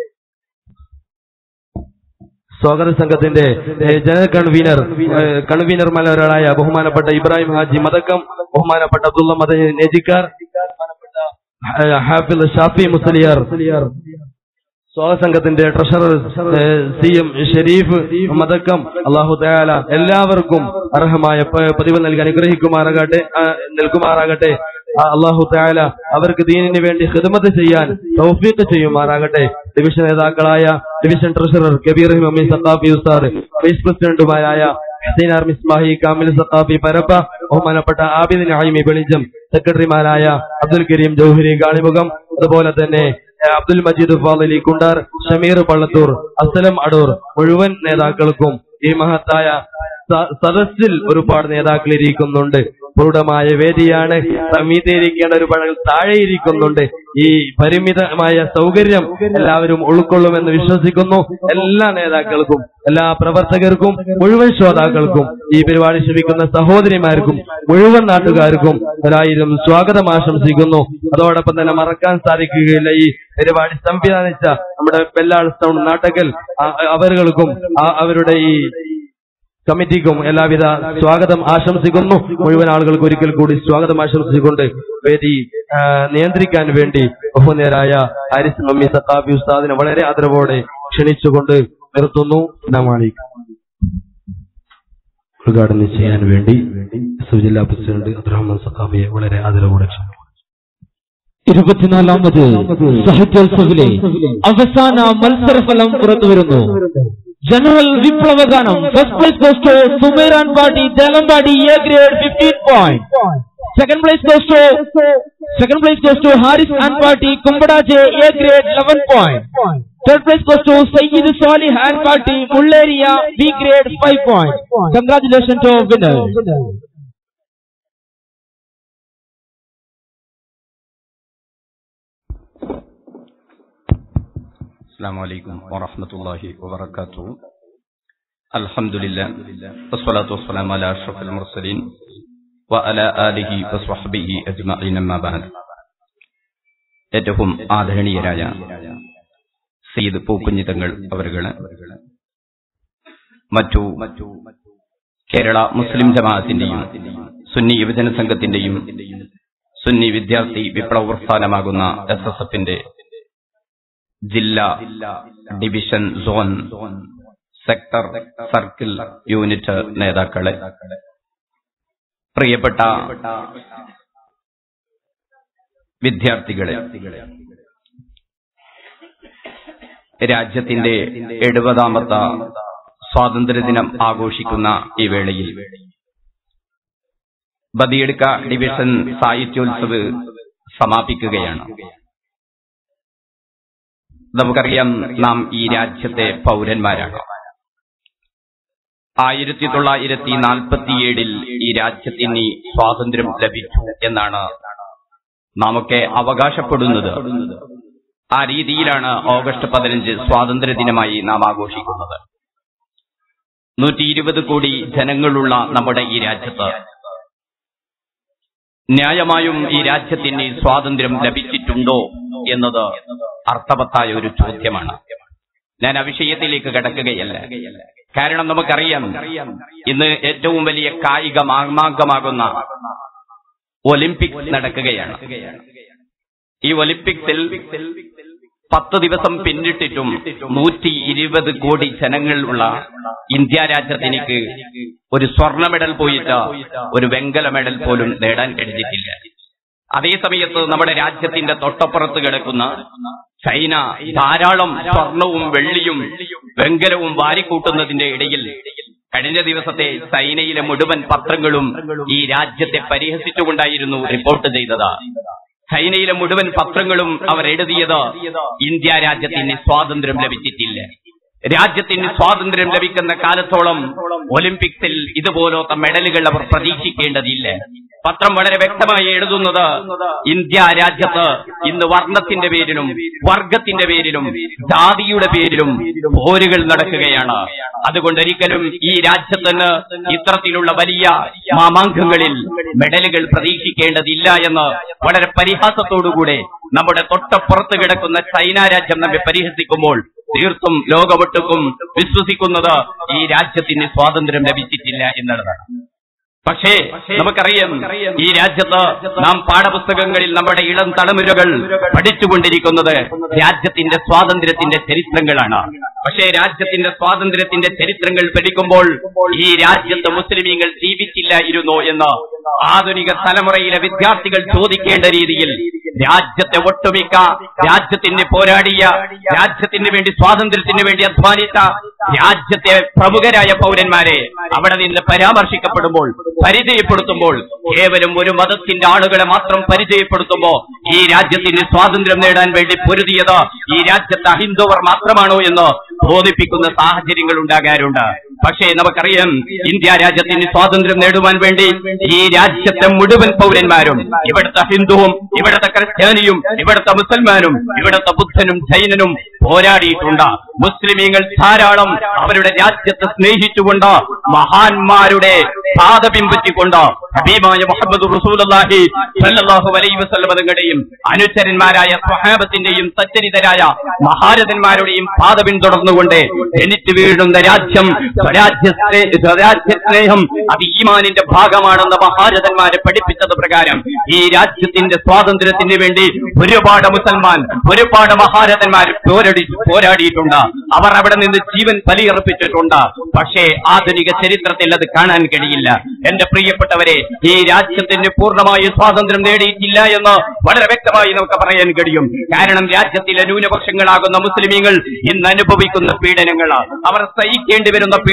സ്വാഗത സംഘത്തിന്റെ ഏഹ്, ജനറൽ കൺവീനർ ഏഹ്, കൺവീനർമാരായ ബഹുമാനപ്പെട്ട ഇബ്രാഹിം ഹാജി മദക്കം ബഹുമാനപ്പെട്ട അബ്ദുള്ള മദ നെജിക്കാർ ബഹുമാനപ്പെട്ട ഏഹ്, ഹാഫിൽ ഷാഫി മുസ്ലിയാർ സ്വാഗത സംഘത്തിന്റെ ട്രഷറർ ഏഹ്, സി എം ഷെരീഫ് മദക്കം അള്ളാഹു തയാല എല്ലാവർക്കും അർഹമായ പ- പതിവ് നൽകി അനുഗ്രഹിക്കുമാറാകട്ടെ ആ, നൽകുമാറാകട്ടെ ആ, അള്ളാഹു തയാല അവർക്ക് ദീനിന് വേണ്ടി ഹിദമത്ത് ചെയ്യാൻ തൗഫീഖ് ചെയ്യുമാറാകട്ടെ ഡിവിഷൻ നേതാക്കളായ ഡിവിഷൻ ട്രഷറർ കബീർ മമ്മി സത്താഫി ഉസ്താദ് വൈസ് പ്രസിഡന്റുമാരായ ഹസീനാർ മിസ്ബാഹി കാമിൽ സത്താഫി പരപ്പ ബഹുമാനപ്പെട്ട ആബിദ് നഹീമി വെളിച്ചം സെക്രട്ടറിമാരായ അബ്ദുൽ കരീം ജൗഹരി കാളിമുഖം അതുപോലെ തന്നെ ഏഹ്, അബ്ദുൽ മജീദ് ഫാദലി കുണ്ടാർ ഷമീർ പള്ളത്തൂർ അസലം അടൂർ മുഴുവൻ നേതാക്കൾക്കും ഈ മഹത്തായ സ- സദസ്സിൽ ഒരുപാട് നേതാക്കൾ ഇരിക്കുന്നുണ്ട് പ്രൗഢമായ വേദിയാണ് സമീതിരിക്കേണ്ട ഒരുപാട് താഴെ ഇരിക്കുന്നുണ്ട് ഈ പരിമിതമായ സൗകര്യം എല്ലാവരും ഉൾക്കൊള്ളുമെന്ന് വിശ്വസിക്കുന്നു എല്ലാ നേതാക്കൾക്കും എല്ലാ പ്രവർത്തകർക്കും മുഴുവൻ ശ്രോതാക്കൾക്കും ഈ പരിപാടി ശ്രമിക്കുന്ന സഹോദരിമാർക്കും മുഴുവൻ നാട്ടുകാർക്കും ഒരായിരം സ്വാഗതം ആശംസിക്കുന്നു അതോടൊപ്പം തന്നെ മറക്കാൻ സാധിക്കുകയില്ല ഈ പരിപാടി സംവിധാനിച്ച നമ്മുടെ പെല്ലാൾ സൗണ്ട് നാട്ടകൽ ആ- അവർകൾക്കും ആ- അവരുടെ ഈ കമ്മിറ്റിക്കും എല്ലാവിധ സ്വാഗതം ആശംസിക്കുന്നു മുഴുവൻ ആളുകൾക്ക് ഒരിക്കൽ കൂടി സ്വാഗതം ആശംസിച്ചുകൊണ്ട് വേദി ആ, നിയന്ത്രിക്കാൻ വേണ്ടി ബഹുനേരായ ഹാരിസ് മമ്മി സത്താബി ഉസ്താദിനെ വളരെ ആദരവോടെ ക്ഷണിച്ചുകൊണ്ട് നിർത്തുന്നു നമാണിക്കും ഉദ്ഘാടനം ചെയ്യാൻ വേണ്ടി ജില്ലാ പ്രസിഡന്റ് അബ്ദുറഹ്മാൻ സത്താബിയെ വളരെ ആദരവോടെ ക്ഷണിക്കുന്നു ഇരുപത്തിനാലാമത് സാഹിത്യോത്സവിലെ അവസാന മത്സരഫലം പുറത്തുവരുന്നു ജനറൽ വിപ്ലവ ഗാനം first place goes to Sumeran party Delampady A grade fifteen point second place goes to second place goes to Haris and party Kumbadaje A grade eleven point third place goes to Sayyid Salih and party Mulleria B grade five point congratulation to winner السلام عليكم ورحمة الله وبركاته الحمد لله والصلاة والسلام على أشرف المرسلين وعلى آله وصحبه أجمعين أما بعد ഏറ്റവും ആദരണീയരായ സയ്യിദ് പൂക്കുഞ്ഞിതങ്ങൾ അവരുകള് മറ്റു കേരള മുസ്ലിം ജമാഅത്തിന്റെയും സുന്നി യുവജന സംഘത്തിന്റെയും സുന്നി വിദ്യാർത്ഥി വിപ്ലവ പ്രസ്ഥാനമാകുന്ന S S എഫിന്റെ ജില്ലാ division zone sector circle unit നേതാക്കളെ പ്രിയപ്പെട്ട വിദ്യാർത്ഥികളെ രാജ്യത്തിന്റെ എഴുപതാമത്തെ സ്വാതന്ത്ര്യദിനം ആഘോഷിക്കുന്ന ഈ വേളയിൽ ബദിയെടുക്ക ഡിവിഷൻ സാഹിത്യോത്സവ് സമാപിക്കുകയാണ് നമുക്കറിയാം നാം ഈ രാജ്യത്തെ പൗരന്മാരാണ് ആയിരത്തി തൊള്ളായിരത്തി നാൽപ്പത്തിയേഴിൽ ഈ രാജ്യത്തിന് സ്വാതന്ത്ര്യം ലഭിച്ചു എന്നാണ് നാമൊക്കെ അവകാശപ്പെടുന്നത് ആ രീതിയിലാണ് ഓഗസ്റ്റ് പതിനഞ്ച് സ്വാതന്ത്ര്യ ദിനമായി നാം ആഘോഷിക്കുന്നത് നൂറ്റി ഇരുപത് കോടി ജനങ്ങളുള്ള നമ്മുടെ ഈ രാജ്യത്ത് ന്യായമായും ഈ രാജ്യത്തിന് സ്വാതന്ത്ര്യം ലഭിച്ചിട്ടുണ്ടോ എന്നത് അർത്ഥവത്തായ ഒരു ചോദ്യമാണ് ഞാൻ ആ വിഷയത്തിലേക്ക് കടക്കുകയല്ല കാരണം നമുക്കറിയാം ഇന്ന് ഏറ്റവും വലിയ കായിക മാമാങ്കമാകുന്ന ഒളിമ്പിക്സ് നടക്കുകയാണ് ഈ ഒളിമ്പിക്സിൽ പത്ത് ദിവസം പിന്നിട്ടിട്ടും നൂറ്റി ഇരുപത് കോടി ജനങ്ങളുള്ള ഇന്ത്യ രാജ്യത്തിനിക്ക് ഒരു സ്വർണ്ണ മെഡൽ പോയിട്ട് ഒരു വെങ്കല മെഡൽ പോലും നേടാൻ കഴിഞ്ഞിട്ടില്ല അതേ സമയത്ത് നമ്മുടെ രാജ്യത്തിന്റെ തൊട്ടപ്പുറത്ത് കിടക്കുന്ന ചൈന ധാരാളം സ്വർണവും വെള്ളിയും വെങ്കലവും വാരിക്കൂട്ടുന്നതിന്റെ ഇടയിൽ കഴിഞ്ഞ ദിവസത്തെ ചൈനയിലെ മുഴുവൻ പത്രങ്ങളും ഈ രാജ്യത്തെ പരിഹസിച്ചുകൊണ്ടായിരുന്നു റിപ്പോർട്ട് ചെയ്തത് ചൈനയിലെ മുഴുവൻ പത്രങ്ങളും അവർ എഴുതിയത് ഇന്ത്യ രാജ്യത്തിന് സ്വാതന്ത്ര്യം ലഭിച്ചിട്ടില്ല രാജ്യത്തിന് സ്വാതന്ത്ര്യം ലഭിക്കുന്ന കാലത്തോളം ഒളിമ്പിക്സിൽ ഇതുപോലത്തെ മെഡലുകൾ അവർ പ്രതീക്ഷിക്കേണ്ടതില്ല പത്രം വളരെ വ്യക്തമായി എഴുതുന്നത് ഇന്ത്യ രാജ്യത്ത് ഇന്ന് വർണ്ണത്തിന്റെ പേരിലും വർഗത്തിന്റെ പേരിലും ജാതിയുടെ പേരിലും പോരുകൾ നടക്കുകയാണ് അതുകൊണ്ട് ഒരിക്കലും ഈ രാജ്യത്തിന് ഇത്തരത്തിലുള്ള വലിയ മാമാങ്കങ്ങളിൽ മെഡലുകൾ പ്രതീക്ഷിക്കേണ്ടതില്ല എന്ന് വളരെ പരിഹാസത്തോടുകൂടെ നമ്മുടെ തൊട്ടപ്പുറത്ത് കിടക്കുന്ന ചൈന രാജ്യം നമ്മെ പരിഹസിക്കുമ്പോൾ തീർത്തും ലോകമൊട്ടുക്കും വിശ്വസിക്കുന്നത് ഈ രാജ്യത്തിന് സ്വാതന്ത്ര്യം ലഭിച്ചിട്ടില്ല എന്നുള്ളതാണ് പക്ഷേ നമുക്കറിയാം ഈ രാജ്യത്ത് നാം പാഠപുസ്തകങ്ങളിൽ നമ്മുടെ ഇളം തലമുറകൾ പഠിച്ചുകൊണ്ടിരിക്കുന്നത് രാജ്യത്തിന്റെ സ്വാതന്ത്ര്യത്തിന്റെ ചരിത്രങ്ങളാണ് പക്ഷേ രാജ്യത്തിന്റെ സ്വാതന്ത്ര്യത്തിന്റെ ചരിത്രങ്ങൾ പഠിക്കുമ്പോൾ ഈ രാജ്യത്ത് മുസ്ലിമീങ്ങൾ ജീവിച്ചില്ലായിരുന്നോ എന്ന് ആധുനിക തലമുറയിലെ വിദ്യാർത്ഥികൾ ചോദിക്കേണ്ട രീതിയിൽ രാജ്യത്തെ ഒട്ടുമിക്ക രാജ്യത്തിന് പോരാടിയ രാജ്യത്തിന് വേണ്ടി സ്വാതന്ത്ര്യത്തിന് വേണ്ടി അധ്വാനിച്ച രാജ്യത്തെ പ്രമുഖരായ പൗരന്മാരെ അവിടെ നിന്ന് പരാമർശിക്കപ്പെടുമ്പോൾ പരിചയപ്പെടുത്തുമ്പോൾ കേവലം ഒരു മതത്തിന്റെ ആളുകളെ മാത്രം പരിചയപ്പെടുത്തുമ്പോ ഈ രാജ്യത്തിന് സ്വാതന്ത്ര്യം നേടാൻ വേണ്ടി പൊരുതിയത് ഈ രാജ്യത്തെ അഹിന്ദുവർ മാത്രമാണോ എന്ന് ബോധിപ്പിക്കുന്ന സാഹചര്യങ്ങൾ ഉണ്ടാകാറുണ്ട് പക്ഷേ നമുക്കറിയാം ഇന്ത്യ രാജ്യത്തിന് സ്വാതന്ത്ര്യം നേടുവാൻ വേണ്ടി ഈ രാജ്യത്തെ മുഴുവൻ പൗരന്മാരും ഇവിടുത്തെ ഹിന്ദുവും ഇവിടുത്തെ ക്രിസ്ത്യാനിയും ഇവിടുത്തെ മുസൽമാനും ഇവിടുത്തെ ബുദ്ധനും ജൈനനും പോരാടിയിട്ടുണ്ട് മുസ്ലിമീങ്ങൾ ധാരാളം അവരുടെ രാജ്യത്തെ സ്നേഹിച്ചുകൊണ്ട് മഹാന്മാരുടെ പാത പിൻപറ്റിക്കൊണ്ട് ഹബീബായ മുഹമ്മദ് റസൂലി സല്ലല്ലാഹു അലൈഹി വസല്ലമകളുടെയും അനുചരന്മാരായ സ്വഹാബത്തിന്റെയും സച്ചരിതരായ മഹാരഥന്മാരുടെയും പാത പിന്തുടർന്നുകൊണ്ട് ജനിച്ചു വീഴുന്ന രാജ്യം സ്വരാജ്യ സ്നേ- സ്വരാജ്യ സ്നേഹം അത് ഈമാനിന്റെ ഭാഗമാണെന്ന് മഹാരഥന്മാരെ പഠിപ്പിച്ചത് പ്രകാരം ഈ രാജ്യത്തിന്റെ സ്വാതന്ത്ര്യത്തിന് വേണ്ടി ഒരുപാട് മുസൽമാൻ ഒരുപാട് മഹാരഥന്മാർ പോരടി പോരാടിയിട്ടുണ്ട് അവർ അവിടെ നിന്ന് ജീവൻ ബലിയർപ്പിച്ചിട്ടുണ്ട് പക്ഷേ ആധുനിക ചരിത്രത്തിൽ അത് കാണാൻ കഴിയില്ല എന്റെ പ്രിയപ്പെട്ടവരെ ഈ രാജ്യത്തിന് പൂർണ്ണമായി സ്വാതന്ത്ര്യം നേടിയിട്ടില്ല എന്ന് വളരെ വ്യക്തമായി നമുക്ക് പറയാൻ കഴിയും കാരണം രാജ്യത്തിലെ ന്യൂനപക്ഷങ്ങളാകുന്ന മുസ്ലിമീങ്ങൾ ഇന്ന് അനുഭവിക്കുന്ന പീഡനങ്ങൾ അവർ സഹിക്കേണ്ടി വരുന്ന പീഡന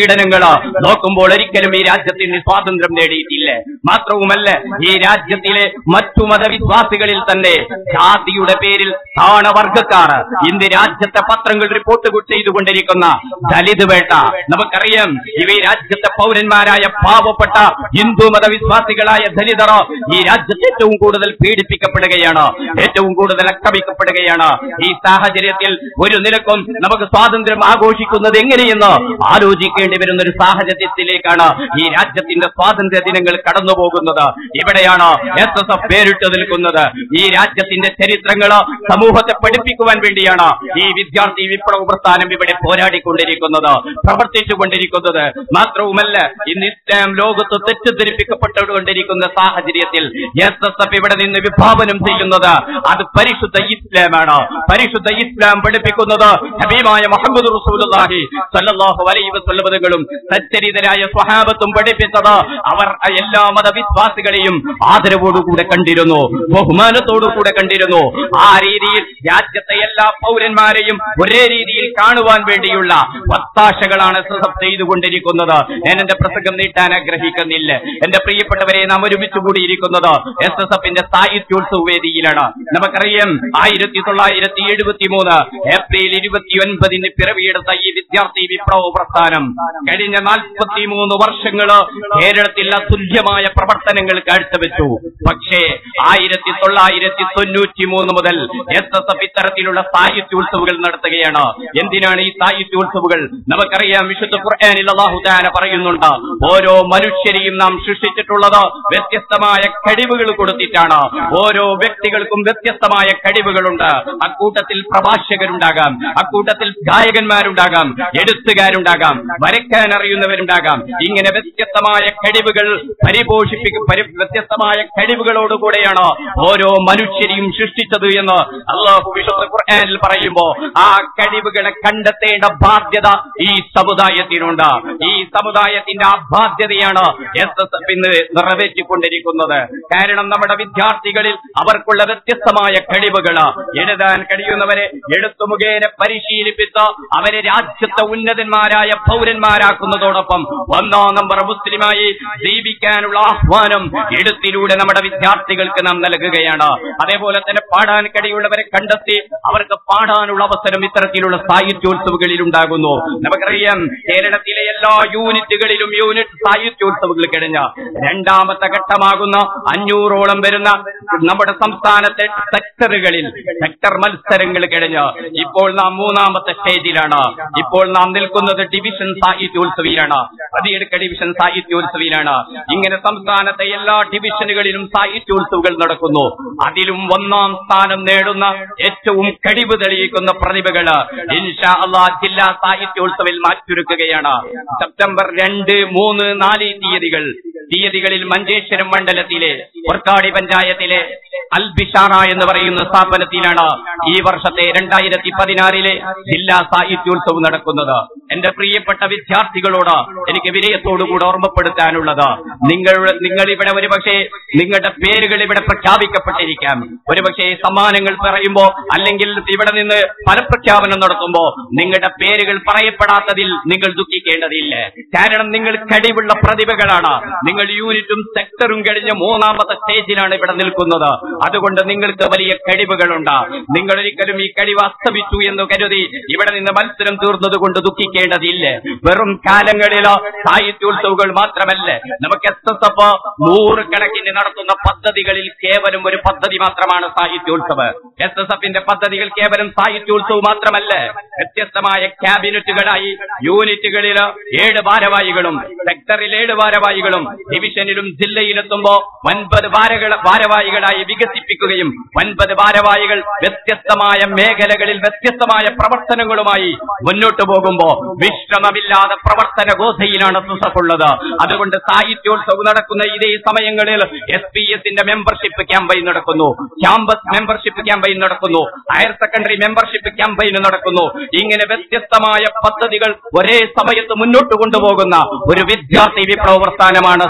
പീഡനങ്ങൾ നോക്കുമ്പോൾ ഒരിക്കലും ഈ രാജ്യത്തിന് സ്വാതന്ത്ര്യം നേടിയിട്ടില്ല മാത്രവുമല്ല ഈ രാജ്യത്തിലെ മറ്റു മതവിശ്വാസികളിൽ തന്നെ ജാതിയുടെ പേരിൽ താണവർഗക്കാർ ഇന്ന് രാജ്യത്തെ പത്രങ്ങൾ റിപ്പോർട്ട് ചെയ്തുകൊണ്ടിരിക്കുന്ന ദലിത് വേട്ട നമുക്കറിയാം ഇവ ഈ രാജ്യത്തെ പൗരന്മാരായ പാവപ്പെട്ട ഹിന്ദു മതവിശ്വാസികളായ ദലിതർ ഈ രാജ്യത്ത് ഏറ്റവും കൂടുതൽ പീഡിപ്പിക്കപ്പെടുകയാണ് ഏറ്റവും കൂടുതൽ ആക്രമിക്കപ്പെടുകയാണ് ഈ സാഹചര്യത്തിൽ ഒരു നിലക്കും നമുക്ക് സ്വാതന്ത്ര്യം ആഘോഷിക്കുന്നത് എങ്ങനെയെന്ന് ആലോചിക്കേണ്ടി വരുന്ന ഒരു സാഹചര്യത്തിലേക്കാണ് ഈ രാജ്യത്തിന്റെ സ്വാതന്ത്ര്യ ദിനങ്ങൾ കടന്നു പോകുന്നത് ഇവിടെയാണ് എസ് എസ് എഫ് പേരിട്ട് നിൽക്കുന്നത് ഈ രാജ്യത്തിന്റെ ചരിത്രങ്ങൾ സമൂഹത്തെ പഠിപ്പിക്കുവാൻ വേണ്ടിയാണ് ഈ വിദ്യാർത്ഥി വിപ്ലവ പ്രസ്ഥാനം ഇവിടെ പോരാടിക്കൊണ്ടിരിക്കുന്നത് പ്രവർത്തിച്ചുകൊണ്ടിരിക്കുന്നത് മാത്രവുമല്ല ഇന്ന് ഇസ്ലാം ലോകത്ത് തെറ്റിദ്ധരിപ്പിക്കപ്പെട്ടുകൊണ്ടിരിക്കുന്ന സാഹചര്യത്തിൽ എസ് എസ് എഫ് ഇവിടെ നിന്ന് വിഭാവനം ചെയ്യുന്നത് അത് പരിശുദ്ധ ഇസ്ലാമാണ് പരിശുദ്ധ ഇസ്ലാം പഠിപ്പിക്കുന്നത് ഹബീബായ മുഹമ്മദ് റസൂലുള്ളാഹി സല്ലല്ലാഹു അലൈഹി വസല്ലമകളും സച്ചരിതരായ സ്വഹാബത്തും പഠിപ്പിച്ചത് അവർ എല്ലാ മതവിശ്വാസികളെയും ആദരവോടുകൂടെ കണ്ടിരുന്നു ബഹുമാനത്തോടുകൂടെ കണ്ടിരുന്നു ആ രീതിയിൽ രാജ്യത്തെ എല്ലാ പൗരന്മാരെയും ഒരേ രീതിയിൽ കാണുവാൻ വേണ്ടിയുള്ള ഒത്താശകളാണ് എസ് എസ് എഫ് ചെയ്തുകൊണ്ടിരിക്കുന്നത് ഞാൻ എന്റെ പ്രസംഗം നീട്ടാൻ ആഗ്രഹിക്കുന്നില്ല എന്റെ പ്രിയപ്പെട്ടവരെ നാം ഒരുമിച്ച് കൂടിയിരിക്കുന്നത് എസ് എസ് എഫിന്റെ സാഹിത്യോത്സവ വേദിയിലാണ് നമുക്കറിയാം ആയിരത്തി തൊള്ളായിരത്തി എഴുപത്തി മൂന്ന് ഏപ്രിൽ ഇരുപത്തിയൊൻപതിന് പിറവിയെടുത്ത ഈ വിദ്യാർത്ഥി വിപ്ലവ പ്രസ്ഥാനം കഴിഞ്ഞ നാൽപ്പത്തിമൂന്ന് വർഷങ്ങള് കേരളത്തിൽ അതുല്യമായ പ്രവർത്തനങ്ങൾ കാഴ്ചവെച്ചു പക്ഷേ ആയിരത്തി തൊള്ളായിരത്തി തൊണ്ണൂറ്റി മൂന്ന് മുതൽ എസ് എസ് എഫ് ഇത്തരത്തിലുള്ള സാഹിത്യോത്സവങ്ങൾ നടത്തുകയാണ് എന്തിനാണ് ഈ സാഹിത്യോത്സവങ്ങൾ നമുക്കറിയാം വിശുദ്ധ ഖുർആനിൽ അള്ളാഹു താന പറയുന്നുണ്ട് ഓരോ മനുഷ്യരെയും നാം സൃഷ്ടിച്ചിട്ടുള്ളത് വ്യത്യസ്തമായ കഴിവുകൾ കൊടുത്തിട്ടാണ് ഓരോ വ്യക്തികൾക്കും വ്യത്യസ്തമായ കഴിവുകളുണ്ട് അക്കൂട്ടത്തിൽ പ്രഭാഷകരുണ്ടാകാം അക്കൂട്ടത്തിൽ ഗായകന്മാരുണ്ടാകാം എഴുത്തുകാരുണ്ടാകാം വരയ്ക്കാൻ അറിയുന്നവരുണ്ടാകാം ഇങ്ങനെ വ്യത്യസ്തമായ കഴിവുകൾ പരിപോഷിപ്പിക്കും പരി- വ്യത്യസ്തമായ കഴിവുകളോടുകൂടെയാണ് ഓരോ മനുഷ്യരെയും സൃഷ്ടിച്ചത് എന്ന് അള്ളാഹു വിശുദ്ധ ഖുർആനിൽ പറയുമ്പോ ആ കഴിവുകളെ കണ്ടെത്തേണ്ട ബാധ്യത ഈ സമുദായത്തിനുണ്ട് ഈ സമുദായത്തിന്റെ ആ ബാധ്യതയാണ് എസ് എസ് എഫ് ഇന്ന് നിറവേറ്റിക്കൊണ്ടിരിക്കുന്നത് കാരണം നമ്മുടെ വിദ്യാർത്ഥികളിൽ അവർക്കുള്ള വ്യത്യസ്തമായ കഴിവുകൾ എഴുതാൻ കഴിയുന്നവരെ എഴുത്തു മുഖേന പരിശീലിപ്പിച്ച് അവരെ രാജ്യത്തെ ഉന്നതന്മാരായ പൗരന്മാരാക്കുന്നതോടൊപ്പം ഒന്നാം നമ്പർ മുസ്ലിമായി ജീവിക്കാനുള്ള ആഹ്വാനം എഴുത്തിലൂടെ നമ്മുടെ വിദ്യാർത്ഥികൾക്ക് നാം നൽകുകയാണ് അതേപോലെ തന്നെ പാടാൻ കഴിയുള്ളവരെ കണ്ടെത്തി അവർക്ക് പാടാനുള്ള അവസരം ഇത്തരത്തിലുള്ള സാഹിത്യോത്സവങ്ങളിൽ ഉണ്ടാകുന്നു നമുക്കറിയാം കേരളത്തിലെ എല്ലാ യൂണിറ്റുകളിലും യൂണിറ്റ് സാഹിത്യോത്സവങ്ങൾ കഴിഞ്ഞ രണ്ടാമത്തെ ഘട്ടമാകുന്ന അഞ്ഞൂറോളം വരുന്ന നമ്മുടെ സംസ്ഥാനത്തെ സെക്ടറുകളിൽ സെക്ടർ മത്സരങ്ങൾ കഴിഞ്ഞ് ഇപ്പോൾ നാം മൂന്നാമത്തെ സ്റ്റേജിലാണ് ഇപ്പോൾ നാം നിൽക്കുന്നത് ഡിവിഷൻ സാഹിത്യോത്സവിയിലാണ് പ്രതിയെടുക്ക ഡിവിഷൻ സാഹിത്യോത്സവിയിലാണ് ഇങ്ങനെ സംസ്ഥാനത്തെ എല്ലാ ഡിവിഷനുകളിലും സാഹിത്യോത്സവങ്ങൾ നടക്കുന്നു അതിലും ഒന്നാം സ്ഥാനം നേടുന്ന ഏറ്റവും കഴിവ് തെളിയിക്കുന്ന പ്രതിഭകള് ഇൻഷാ അള്ളാ ജില്ലാ സാഹിത്യോത്സവിൽ മാറ്റുരക്കുകയാണ് സെപ്റ്റംബർ രണ്ട് മൂന്ന് നാല് തീയതികൾ തീയതികളിൽ മഞ്ചേശ്വരം മണ്ഡലത്തിലെ പൊർക്കാടി പഞ്ചായത്തിലെ അൽ ബിഷാറ എന്ന് പറയുന്ന സ്ഥാപനത്തിലാണ് ഈ വർഷത്തെ രണ്ടായിരത്തി പതിനാറിലെ ജില്ലാ സാഹിത്യോത്സവം നടക്കുന്നത് എന്റെ പ്രിയപ്പെട്ട വിദ്യാർത്ഥികളോട് എനിക്ക് വിനയത്തോടുകൂടെ ഓർമ്മപ്പെടുത്താനുള്ളത് നിങ്ങൾ നിങ്ങൾ ഇവിടെ ഒരുപക്ഷെ നിങ്ങളുടെ പേരുകൾ ഇവിടെ പ്രഖ്യാപിക്കപ്പെട്ടിരിക്കാം ഒരുപക്ഷെ സമ്മാനങ്ങൾ പറയുമ്പോ അല്ലെങ്കിൽ ഇവിടെ നിന്ന് ഫലപ്രഖ്യാപനം നടത്തുമ്പോ നിങ്ങളുടെ പേരുകൾ പറയപ്പെടാത്തതിൽ നിങ്ങൾ ദുഃഖിക്കേണ്ടതില്ല കാരണം നിങ്ങൾ കഴിവുള്ള പ്രതിഭകളാണ് നിങ്ങൾ യൂണിറ്റും സെക്ടറും കഴിഞ്ഞ മൂന്നാമത്തെ സ്റ്റേജിലാണ് ഇവിടെ നിൽക്കുന്നത് അതുകൊണ്ട് നിങ്ങൾക്ക് വലിയ കഴിവുകളുണ്ട് നിങ്ങൾ ഒരിക്കലും ഈ കഴിവ് അസ്തമിച്ചു എന്ന് കരുതി ഇവിടെ നിന്ന് മത്സരം തീർന്നത് കൊണ്ട് ദുഃഖിക്കേണ്ടതില്ല വെറും കാലങ്ങളിലോ സാഹിത്യോത്സവങ്ങൾ മാത്രമല്ല നമുക്ക് എസ് എസ് എഫ് നൂറുകണക്കിന് നടത്തുന്ന പദ്ധതികളിൽ കേവലം ഒരു പദ്ധതി മാത്രമാണ് സാഹിത്യോത്സവ് എസ് എസ് എഫിന്റെ പദ്ധതികൾ കേവലം സാഹിത്യോത്സവം മാത്രമല്ല വ്യത്യസ്തമായ ക്യാബിനറ്റുകളായി യൂണിറ്റുകളിൽ ഏഴ് ഭാരവാഹികളും സെക്ടറിൽ ഏഴ് ഭാരവാഹികളും ഡിവിഷനിലും ജില്ലയിലെത്തുമ്പോ ഒൻപത് ഭാരകള ഭാരവാഹികളായി വികസിപ്പിക്കുകയും ഒൻപത് ഭാരവാഹികൾ വ്യത്യസ്തമായ മേഖലകളിൽ വ്യത്യസ്തമായ പ്രവർത്തനങ്ങളുമായി മുന്നോട്ട് പോകുമ്പോ വിശ്രമമില്ലാതെ പ്രവർത്തന ഗോധയിലാണ് സുസഫുള്ളത് അതുകൊണ്ട് സാഹിത്യോത്സവം നടക്കുന്ന ഇതേ സമയങ്ങളിൽ എസ് പി എസിന്റെ മെമ്പർഷിപ്പ് ക്യാമ്പയിൻ നടക്കുന്നു ക്യാമ്പസ് മെമ്പർഷിപ്പ് ക്യാമ്പയിൻ നടക്കുന്നു ഹയർ സെക്കൻഡറി മെമ്പർഷിപ്പ് ക്യാമ്പയിൻ നടക്കുന്നു ഇങ്ങനെ വ്യത്യസ്തമായ പദ്ധതികൾ ഒരേ സമയത്ത് മുന്നോട്ട് കൊണ്ടുപോകുന്ന ഒരു വിദ്യാർത്ഥി വിപ്ലവ പ്രസ്ഥാനമാണ്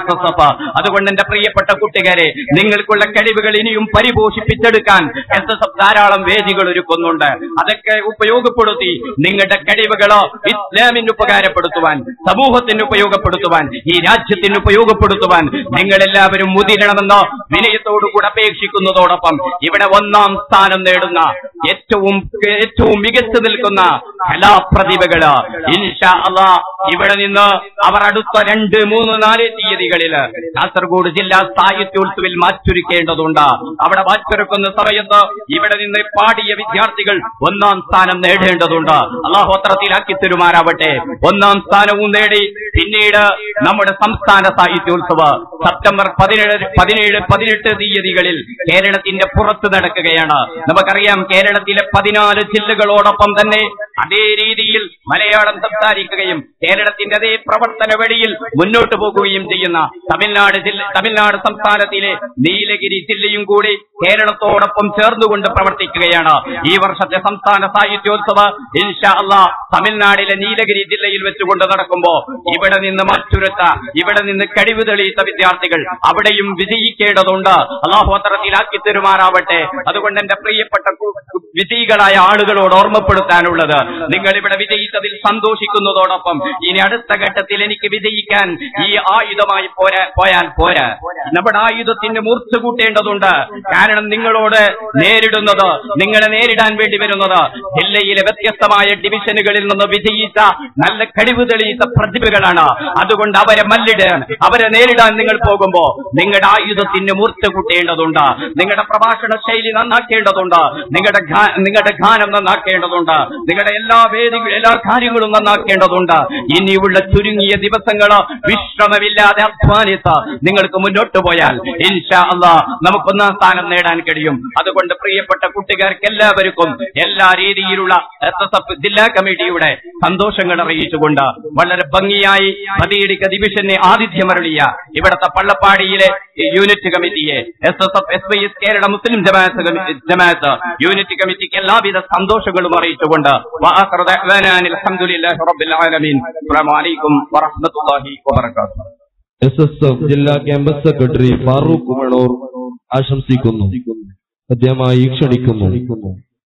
എസ് എസ് എഫ് അതുകൊണ്ട് എന്റെ പ്രിയപ്പെട്ട കുട്ടികാരെ നിങ്ങൾക്കുള്ള കഴിവുകൾ ഇനിയും പരിപോഷിപ്പിച്ചെടുക്കാൻ എസ് എസ് എഫ് ധാരാളം വേദികൾ ഒരുക്കുന്നുണ്ട് അതൊക്കെ ഉപയോഗപ്പെടുത്തി നിങ്ങളുടെ കഴിവുകൾ ഇസ്ലാമിന് ഉപകാരപ്പെടുത്തുവാൻ സമൂഹത്തിന് ഉപയോഗപ്പെടുത്തുവാൻ ഈ രാജ്യത്തിന് ഉപയോഗപ്പെടുത്തുവാൻ നിങ്ങൾ എല്ലാവരും മുതിരണമെന്ന് വിനയത്തോടുകൂടെ അപേക്ഷിക്കുന്നതോടൊപ്പം ഇവിടെ ഒന്നാം സ്ഥാനം നേടുന്ന ഏറ്റവും ഏറ്റവും മികച്ചു നിൽക്കുന്ന കലാപ്രതിഭകള് ഇൻഷാ അള്ളാ ഇവിടെ നിന്ന് അവർ അടുത്ത രണ്ട് മൂന്ന് നാല് തീയതികളിൽ കാസർഗോഡ് ജില്ലാ സാഹിത്യോത്സവിൽ മാറ്റൊരുക്കേണ്ടതുണ്ട് അവിടെ മാറ്റൊരുക്കുന്ന സമയത്ത് ഇവിടെ നിന്ന് പാടിയ വിദ്യാർത്ഥികൾ ഒന്നാം സ്ഥാനം നേടേണ്ടതുണ്ട് അള്ളാഹു അത്രത്തിലാക്കി തരുമാറാവട്ടെ ഒന്നാം സ്ഥാനവും നേടി പിന്നീട് നമ്മുടെ സംസ്ഥാന സാഹിത്യോത്സവ സെപ്റ്റംബർ പതിനേഴ് പതിനേഴ് പതിനെട്ട് തീയതികളിൽ കേരളത്തിന്റെ പുറത്ത് നടക്കുകയാണ് നമുക്കറിയാം കേരളത്തിലെ പതിനാല് ജില്ലകളോടൊപ്പം തന്നെ അതേ രീതിയിൽ മലയാളം സംസാരിക്കുകയും കേരളത്തിന്റെ അതേ പ്രവർത്തന വഴിയിൽ മുന്നോട്ട് പോകുകയും ചെയ്യുന്ന തമിഴ്നാട് ജില്ല തമിഴ്നാട് സംസ്ഥാനത്തിലെ നീലഗിരി ജില്ലയും കൂടി കേരളത്തോടൊപ്പം ചേർന്നുകൊണ്ട് പ്രവർത്തിക്കുകയാണ് ഈ വർഷത്തെ സംസ്ഥാന സാഹിത്യോത്സവ ഇൻഷാ അള്ളാ തമിഴ്നാടിലെ നീലഗിരി ജില്ലയിൽ വെച്ചുകൊണ്ട് നടക്കുമ്പോ ഇവിടെ നിന്ന് മറ്റൊരുത്ത ഇവിടെ നിന്ന് കഴിവ് തെളിയിച്ച വിദ്യാർത്ഥികൾ അവിടെയും വിജയിക്കേണ്ടതുണ്ട് അള്ളാഹു അത്തരത്തിലാക്കി തരുമാറാവട്ടെ അതുകൊണ്ട് എന്റെ പ്രിയപ്പെട്ട കു- കു- വിജയികളായ ആളുകളോട് ഓർമ്മപ്പെടുത്താനുള്ളത് നിങ്ങൾ ഇവിടെ വിജയിച്ചതിൽ സന്തോഷിക്കുന്നതോടൊപ്പം ഇനി അടുത്ത ഘട്ടത്തിൽ എനിക്ക് വിജയിക്കാൻ ഈ ആയുധമായി പോരാ പോയാൽ പോരാ നമ്മുടെ ആയുധത്തിന് മൂർച്ച കൂട്ടേണ്ടതുണ്ട് കാരണം നിങ്ങളോട് നേരിടുന്നത് നിങ്ങളെ നേരിടാൻ വേണ്ടി വരുന്നത് ജില്ലയിലെ വ്യത്യസ്തമായ ഡിവിഷനുകളിൽ നിന്ന് വിജയിച്ച നല്ല കഴിവ് തെളിയിച്ച പ്രതിഭകളാണ് അതുകൊണ്ട് അവരെ മല്ലിടാൻ അവരെ നേരിടാൻ നിങ്ങൾ പോകുമ്പോ നിങ്ങളുടെ ആയുധത്തിന് മൂർച്ച കൂട്ടേണ്ടതുണ്ട് നിങ്ങളുടെ പ്രഭാഷണ ശൈലി നന്നാക്കേണ്ടതുണ്ട് നിങ്ങളുടെ ഗാ- നിങ്ങളുടെ ഗാനം നന്നാക്കേണ്ടതുണ്ട് നിങ്ങളുടെ എല്ലാ വേദികളും എല്ലാ കാര്യങ്ങളും നന്നാക്കേണ്ടതുണ്ട് ഇനിയുള്ള ചുരുങ്ങിയ ദിവസങ്ങൾ വിശ്രമമില്ലാതെ അധ്വാനിച്ച നിങ്ങൾക്ക് മുന്നോട്ട് പോയാൽ ഇൻഷാ അള്ളാ നമുക്ക് ഒന്നാം സ്ഥാനം നേടാൻ കഴിയും അതുകൊണ്ട് പ്രിയപ്പെട്ട കുട്ടികാർക്ക് എല്ലാവർക്കും എല്ലാ രീതിയിലുള്ള എസ് എസ് എഫ് ജില്ലാ കമ്മിറ്റിയുടെ സന്തോഷങ്ങൾ അറിയിച്ചുകൊണ്ട് വളരെ ഭംഗിയായി പതിയിടിക്ക ഡിവിഷനെ ആതിഥ്യമരുളിയ ഇവിടത്തെ പള്ളപ്പാടിയിലെ യൂണിറ്റ് കമ്മിറ്റിയെ S S F S Y S Kerala Muslim Jamaath committee- Jamaath unit കമ്മിറ്റിക്ക് എല്ലാവിധ സന്തോഷങ്ങളും അറിയിച്ചുകൊണ്ട് വആഖിറു ദഅ്വാനാ അനിൽ ഹംദുലില്ലാഹി റബ്ബിൽ ആലമീൻ അസ്സലാമു അലൈക്കും വറഹ്മത്തുള്ളാഹി വബറകാതുഹു എസ് എസ് എഫ് ജില്ലാ ക്യാമ്പസ് സെക്രട്ടറി ഫാറൂഖ് കുമണൂർ ആശംസിക്കുന്നു അദ്ദേഹമായി ക്ഷണിക്കുന്നു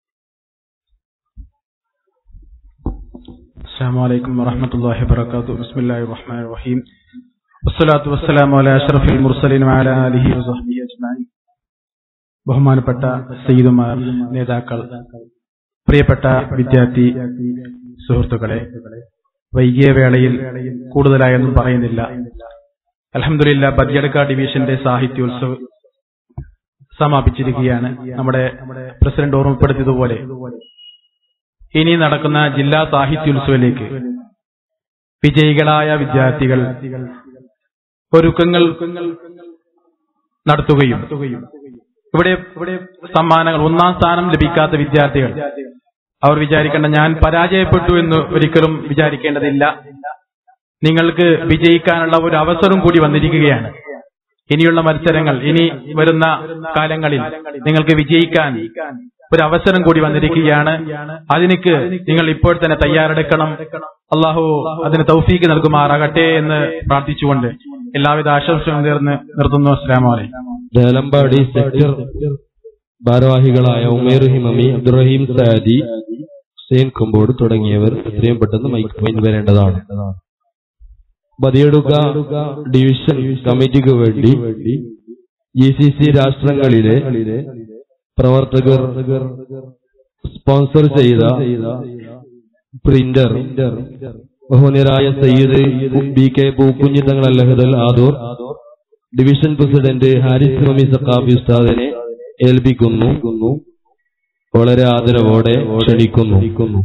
السلام عليكم ورحمة الله وبركاته بسم الله الرحمن الرحيم والصلاة والسلام على أشرف المرسلين وعلى آله وصحبه أجمعين ബഹുമാനപ്പെട്ട സയ്യിദുമാർ നേതാക്കൾ പ്രിയപ്പെട്ട വിദ്യാർത്ഥി സുഹൃത്തുക്കളെ വൈകിയ വേളയിൽ കൂടുതലായൊന്നും പറയുന്നില്ല അലഹമില്ല ബദ്യടുക്ക ഡിവിഷന്റെ സാഹിത്യോത്സവ് സമാപിച്ചിരിക്കുകയാണ് നമ്മുടെ പ്രസിഡന്റ് ഓർമ്മപ്പെടുത്തിയതുപോലെ ഇനി നടക്കുന്ന ജില്ലാ സാഹിത്യോത്സവിലേക്ക് വിജയികളായ വിദ്യാർത്ഥികൾ ഒരുക്കങ്ങൾ നടത്തുകയും ഇവിടെ ഇവിടെ സമ്മാനങ്ങൾ ഒന്നാം സ്ഥാനം ലഭിക്കാത്ത വിദ്യാർത്ഥികൾ അവർ വിചാരിക്കേണ്ട ഞാൻ പരാജയപ്പെട്ടു എന്ന് ഒരിക്കലും വിചാരിക്കേണ്ടതില്ല നിങ്ങൾക്ക് വിജയിക്കാനുള്ള ഒരു അവസരം കൂടി വന്നിരിക്കുകയാണ് ഇനിയുള്ള മത്സരങ്ങൾ ഇനി വരുന്ന കാലങ്ങളിൽ നിങ്ങൾക്ക് വിജയിക്കാൻ ഒരു അവസരം കൂടി വന്നിരിക്കുകയാണ് അതിനക്ക് നിങ്ങൾ ഇപ്പോൾ തന്നെ തയ്യാറെടുക്കണം അള്ളാഹു അതിന് തൗഫീക്ക് നൽകുമാറാകട്ടെ എന്ന് പ്രാർത്ഥിച്ചുകൊണ്ട് എല്ലാവിധ ആശംസകളും നേർന്ന് നിർത്തുന്നു അസ്ലാം വലൈക്കും ദേലമ്പാടി സെക്ടർ ഭാരവാഹികളായ ഉമേർ ഹിമമി അബ്ദുറഹീം സാദി ഹുസൈൻ കുമ്പോട് തുടങ്ങിയവർ എത്രയും പെട്ടെന്ന് മൈക്ക് പോയിന്റ് വരേണ്ടതാണ് ബദിയടുക്ക ഡിവിഷൻ കമ്മിറ്റിക്ക് വേണ്ടി ജി സി സി രാഷ്ട്രങ്ങളിലെ പ്രവർത്തകർ സ്പോൺസർ ചെയ്ത പ്രിന്റർ ബഹുനിരായ Sayyid B K Pookunhi Thangal Alhadal Adoor division president Haris Mammi Saqafi ഉസ്താദിനെ ഏൽപ്പിക്കുന്നു വളരെ ആദരവോടെ ക്ഷണിക്കുന്നു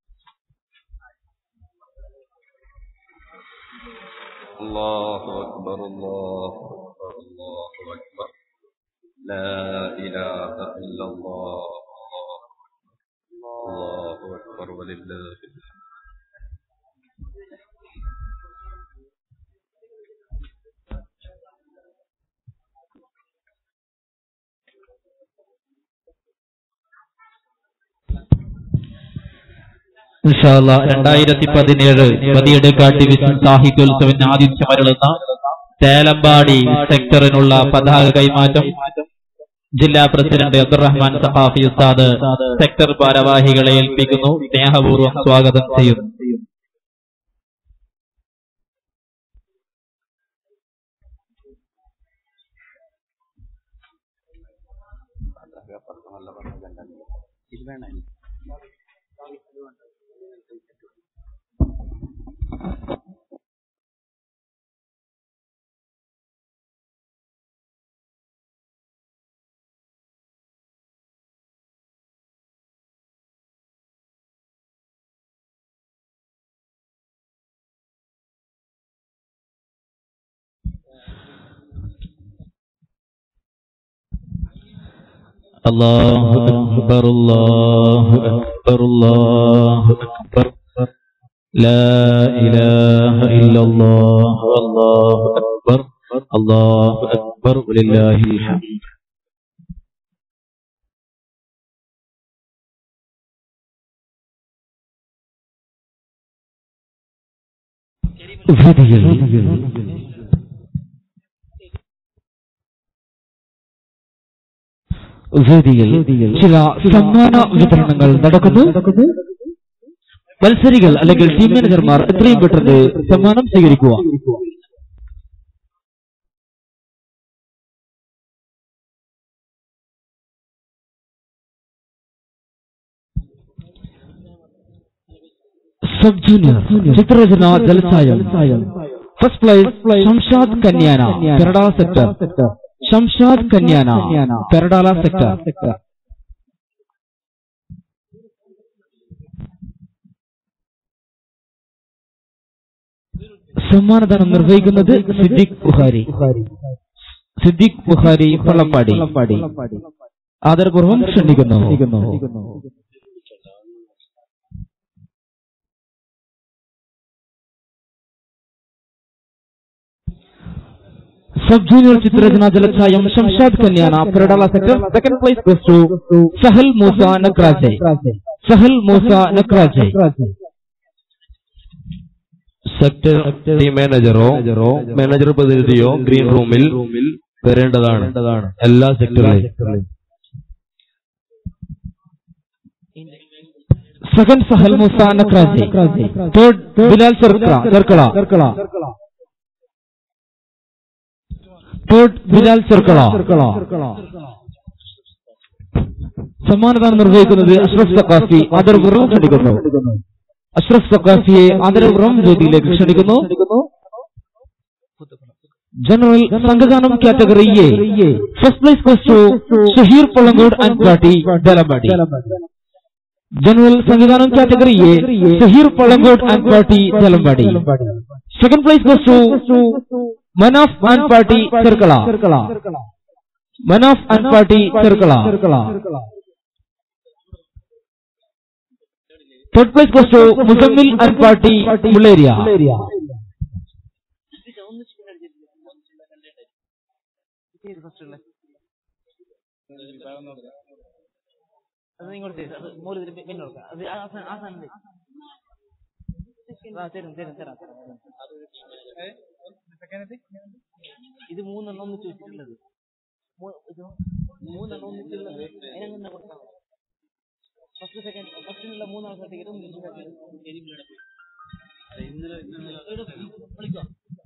الله أكبر الله أكبر الله أكبر لا إله إلا الله الله أكبر ولله الحمد ഇൻഷാല്ല രണ്ടായിരത്തി പതിനേഴ് പതിയെടുക്ക ഡിവിഷൻ സാഹിത്യോത്സവിന് ആതിഥ്യമരുളുന്ന തേലമ്പാടി സെക്ടറിനുള്ള പതാക കൈമാറ്റം ജില്ലാ പ്രസിഡന്റ് അബ്ദുറഹ്മാൻ സഖാഫി ഉസ്താദ് സെക്ടർ ഭാരവാഹികളെ ഏൽപ്പിക്കുന്നു സ്നേഹപൂർവ്വം സ്വാഗതം ചെയ്യുന്നു الله أكبر الله أكبر الله أكبر لا إله إلا الله الله أكبر الله أكبر ولله الحمد വേദിയിൽ ചില സമ്മാന വിതരണങ്ങൾ നടക്കുന്നു മത്സരികൾ അല്ലെങ്കിൽ ടീം മാനേജർമാർ എത്രയും പെട്ടെന്ന് സമ്മാനം സ്വീകരിക്കുക സബ് ജൂനിയർ ചിത്രരചന ജലസായം first place Shamshad Kanyana Perdala sector Shamshad Kanyana Perdala sector സമ്മാനദാനം നിർവഹിക്കുന്നത് സിദ്ദിഖ് ബുഹാരി സിദ്ദിഖ് ബുഹാരി പള്ളപ്പാടി ആദരപൂർവ്വം ക്ഷണിക്കുന്നു സബ് ജൂനിയർ ചിത്രരചന ജലച്ഛായം Shamshad Kalyana Perdala sector second place goes to Sahal Musa Nekraje Sahal Musa Nekraje sector team മാനേജറോ മാനേജർ പ്രതിനിധിയോ ഗ്രീൻ റൂമിൽ വരേണ്ടതാണ് എല്ലാ സെക്ടറിലും second Sahal Musa Nekraje third Bilal Cherkala Cherkala third Bilal Cherkala സമ്മാനദാനം നിർവഹിക്കുന്നത് അഷ്റഫ് സക്കാഫി ആദരപൂർവ്വം ക്ഷണിക്കുന്നു അഷ്റഫ് സക്കാഫിയെ ആദരപൂർവ്വം വേദിയിലേക്ക് ക്ഷണിക്കുന്നു ജനറൽ സംഘഗാനം category A first place goes to Shaheer Pallangode and party Delampady general സംഘഗാനം category A Shaheer Pallangode and party Delampady second place goes to Manaf and party Cherkala Manaf and party Cherkala third place goes to Muzammil and party Mulleria ഇത് മൂന്നെണ്ണം ഒന്നിച്ച് വെച്ചിട്ടുള്ളത് മൂ- ഇത് മൂന്നെണ്ണം ഒന്നിച്ചുള്ളത് അതിനങ്ങനെ കൊടുത്താൽ മതി ഫസ്റ്റ് സെക്കൻഡ് ഫസ്റ്റിനുള്ള മൂന്നാം സർട്ടിഫിക്കറ്റും വിളിക്കുക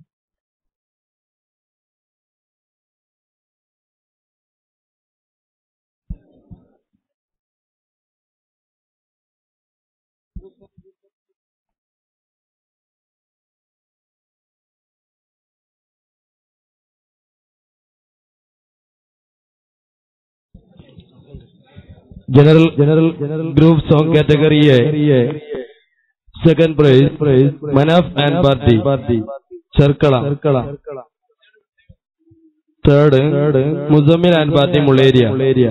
general general general group song category A second prize prize Manaf and party party Cherkala Cherkala third third Muzammil and party Mulleria Mulleria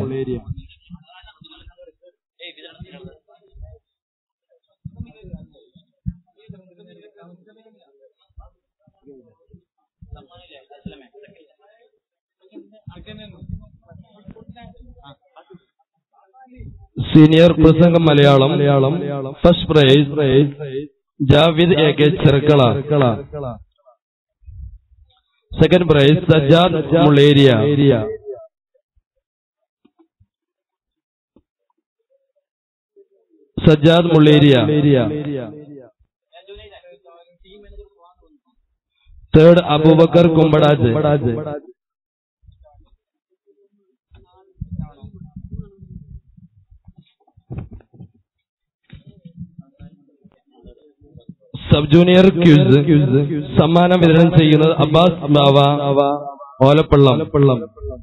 senior പ്രസംഗം Malayalam Malayalam first prize prize Javid A K Cherkala second prize Sajjad Mulleria Sajjad Mulleria third Abubakar Kumbadaje sub junior quiz സമ്മാനം വിതരണം ചെയ്യുന്നത് Abbas Bava Olappalam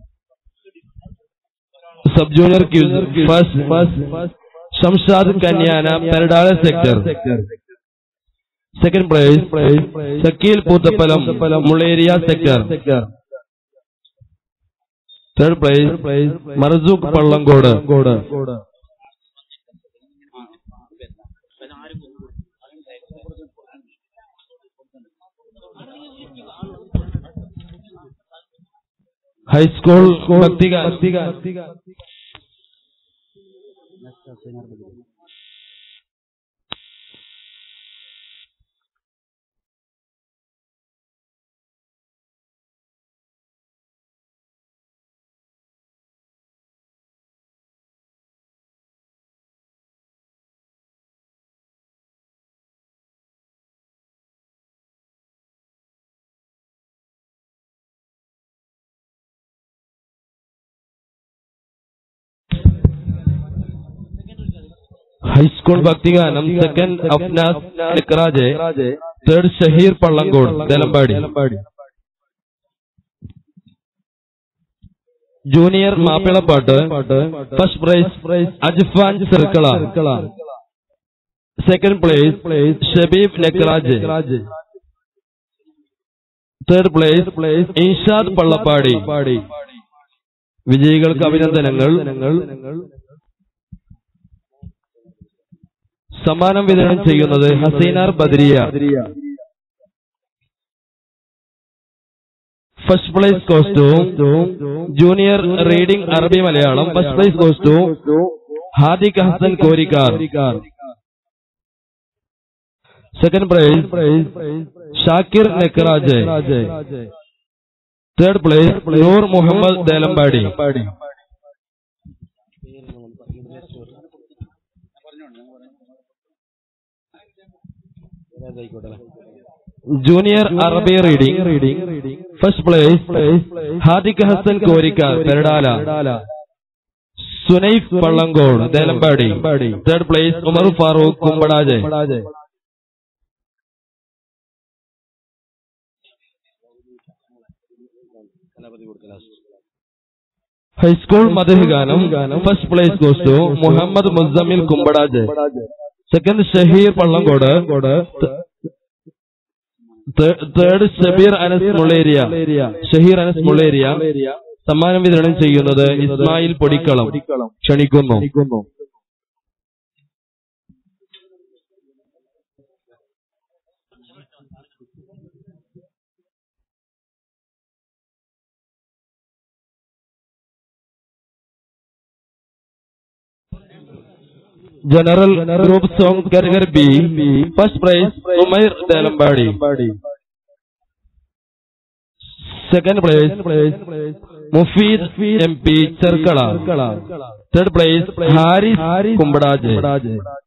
sub junior quiz first Shamshad Kanyana Perdala sector second prize Shakeel Poothappalam Mulleria sector third prize Marzooq Pallangode high school ഭക്തിക high school ഭക്തിഗാനം second Afnas Likraj third Shaheer Pallangode Delampady junior Mappilappattu first prize Ajfan Cherukala second place Shabeeb Nekraj third place Inshad Pallappady വിജയികൾക്ക് അഭിനന്ദനങ്ങൾ സമ്മാനം വിതരണം ചെയ്യുന്നത് Haseenar Badariya first prize costume junior reading Arabi Malayalam first prize costume Hadiq Hasan Korikkar second prize Shakir Nekraj third place Noor Muhammad Delampady junior Arabi reading reading first place Hadiq Hasan Korikka Perdala Sunaif Pallankode Delampady third place Umar Farooq Kumbadaj high school മദഹ് ഗാനം first place goes to Muhammad Muzammil Kumbadaj second Shaheer Pallangode third Shabeer Anas Mulleria Shaheer Anas Mulleria സമ്മാനം വിതരണം ചെയ്യുന്നത് ഇസ്മായിൽ പൊടിക്കളം ക്ഷണിക്കുന്നു general group song category B first prize Umair Delampady second place Mufeed M P Cherkala third place Haris കുമ്പടാജ്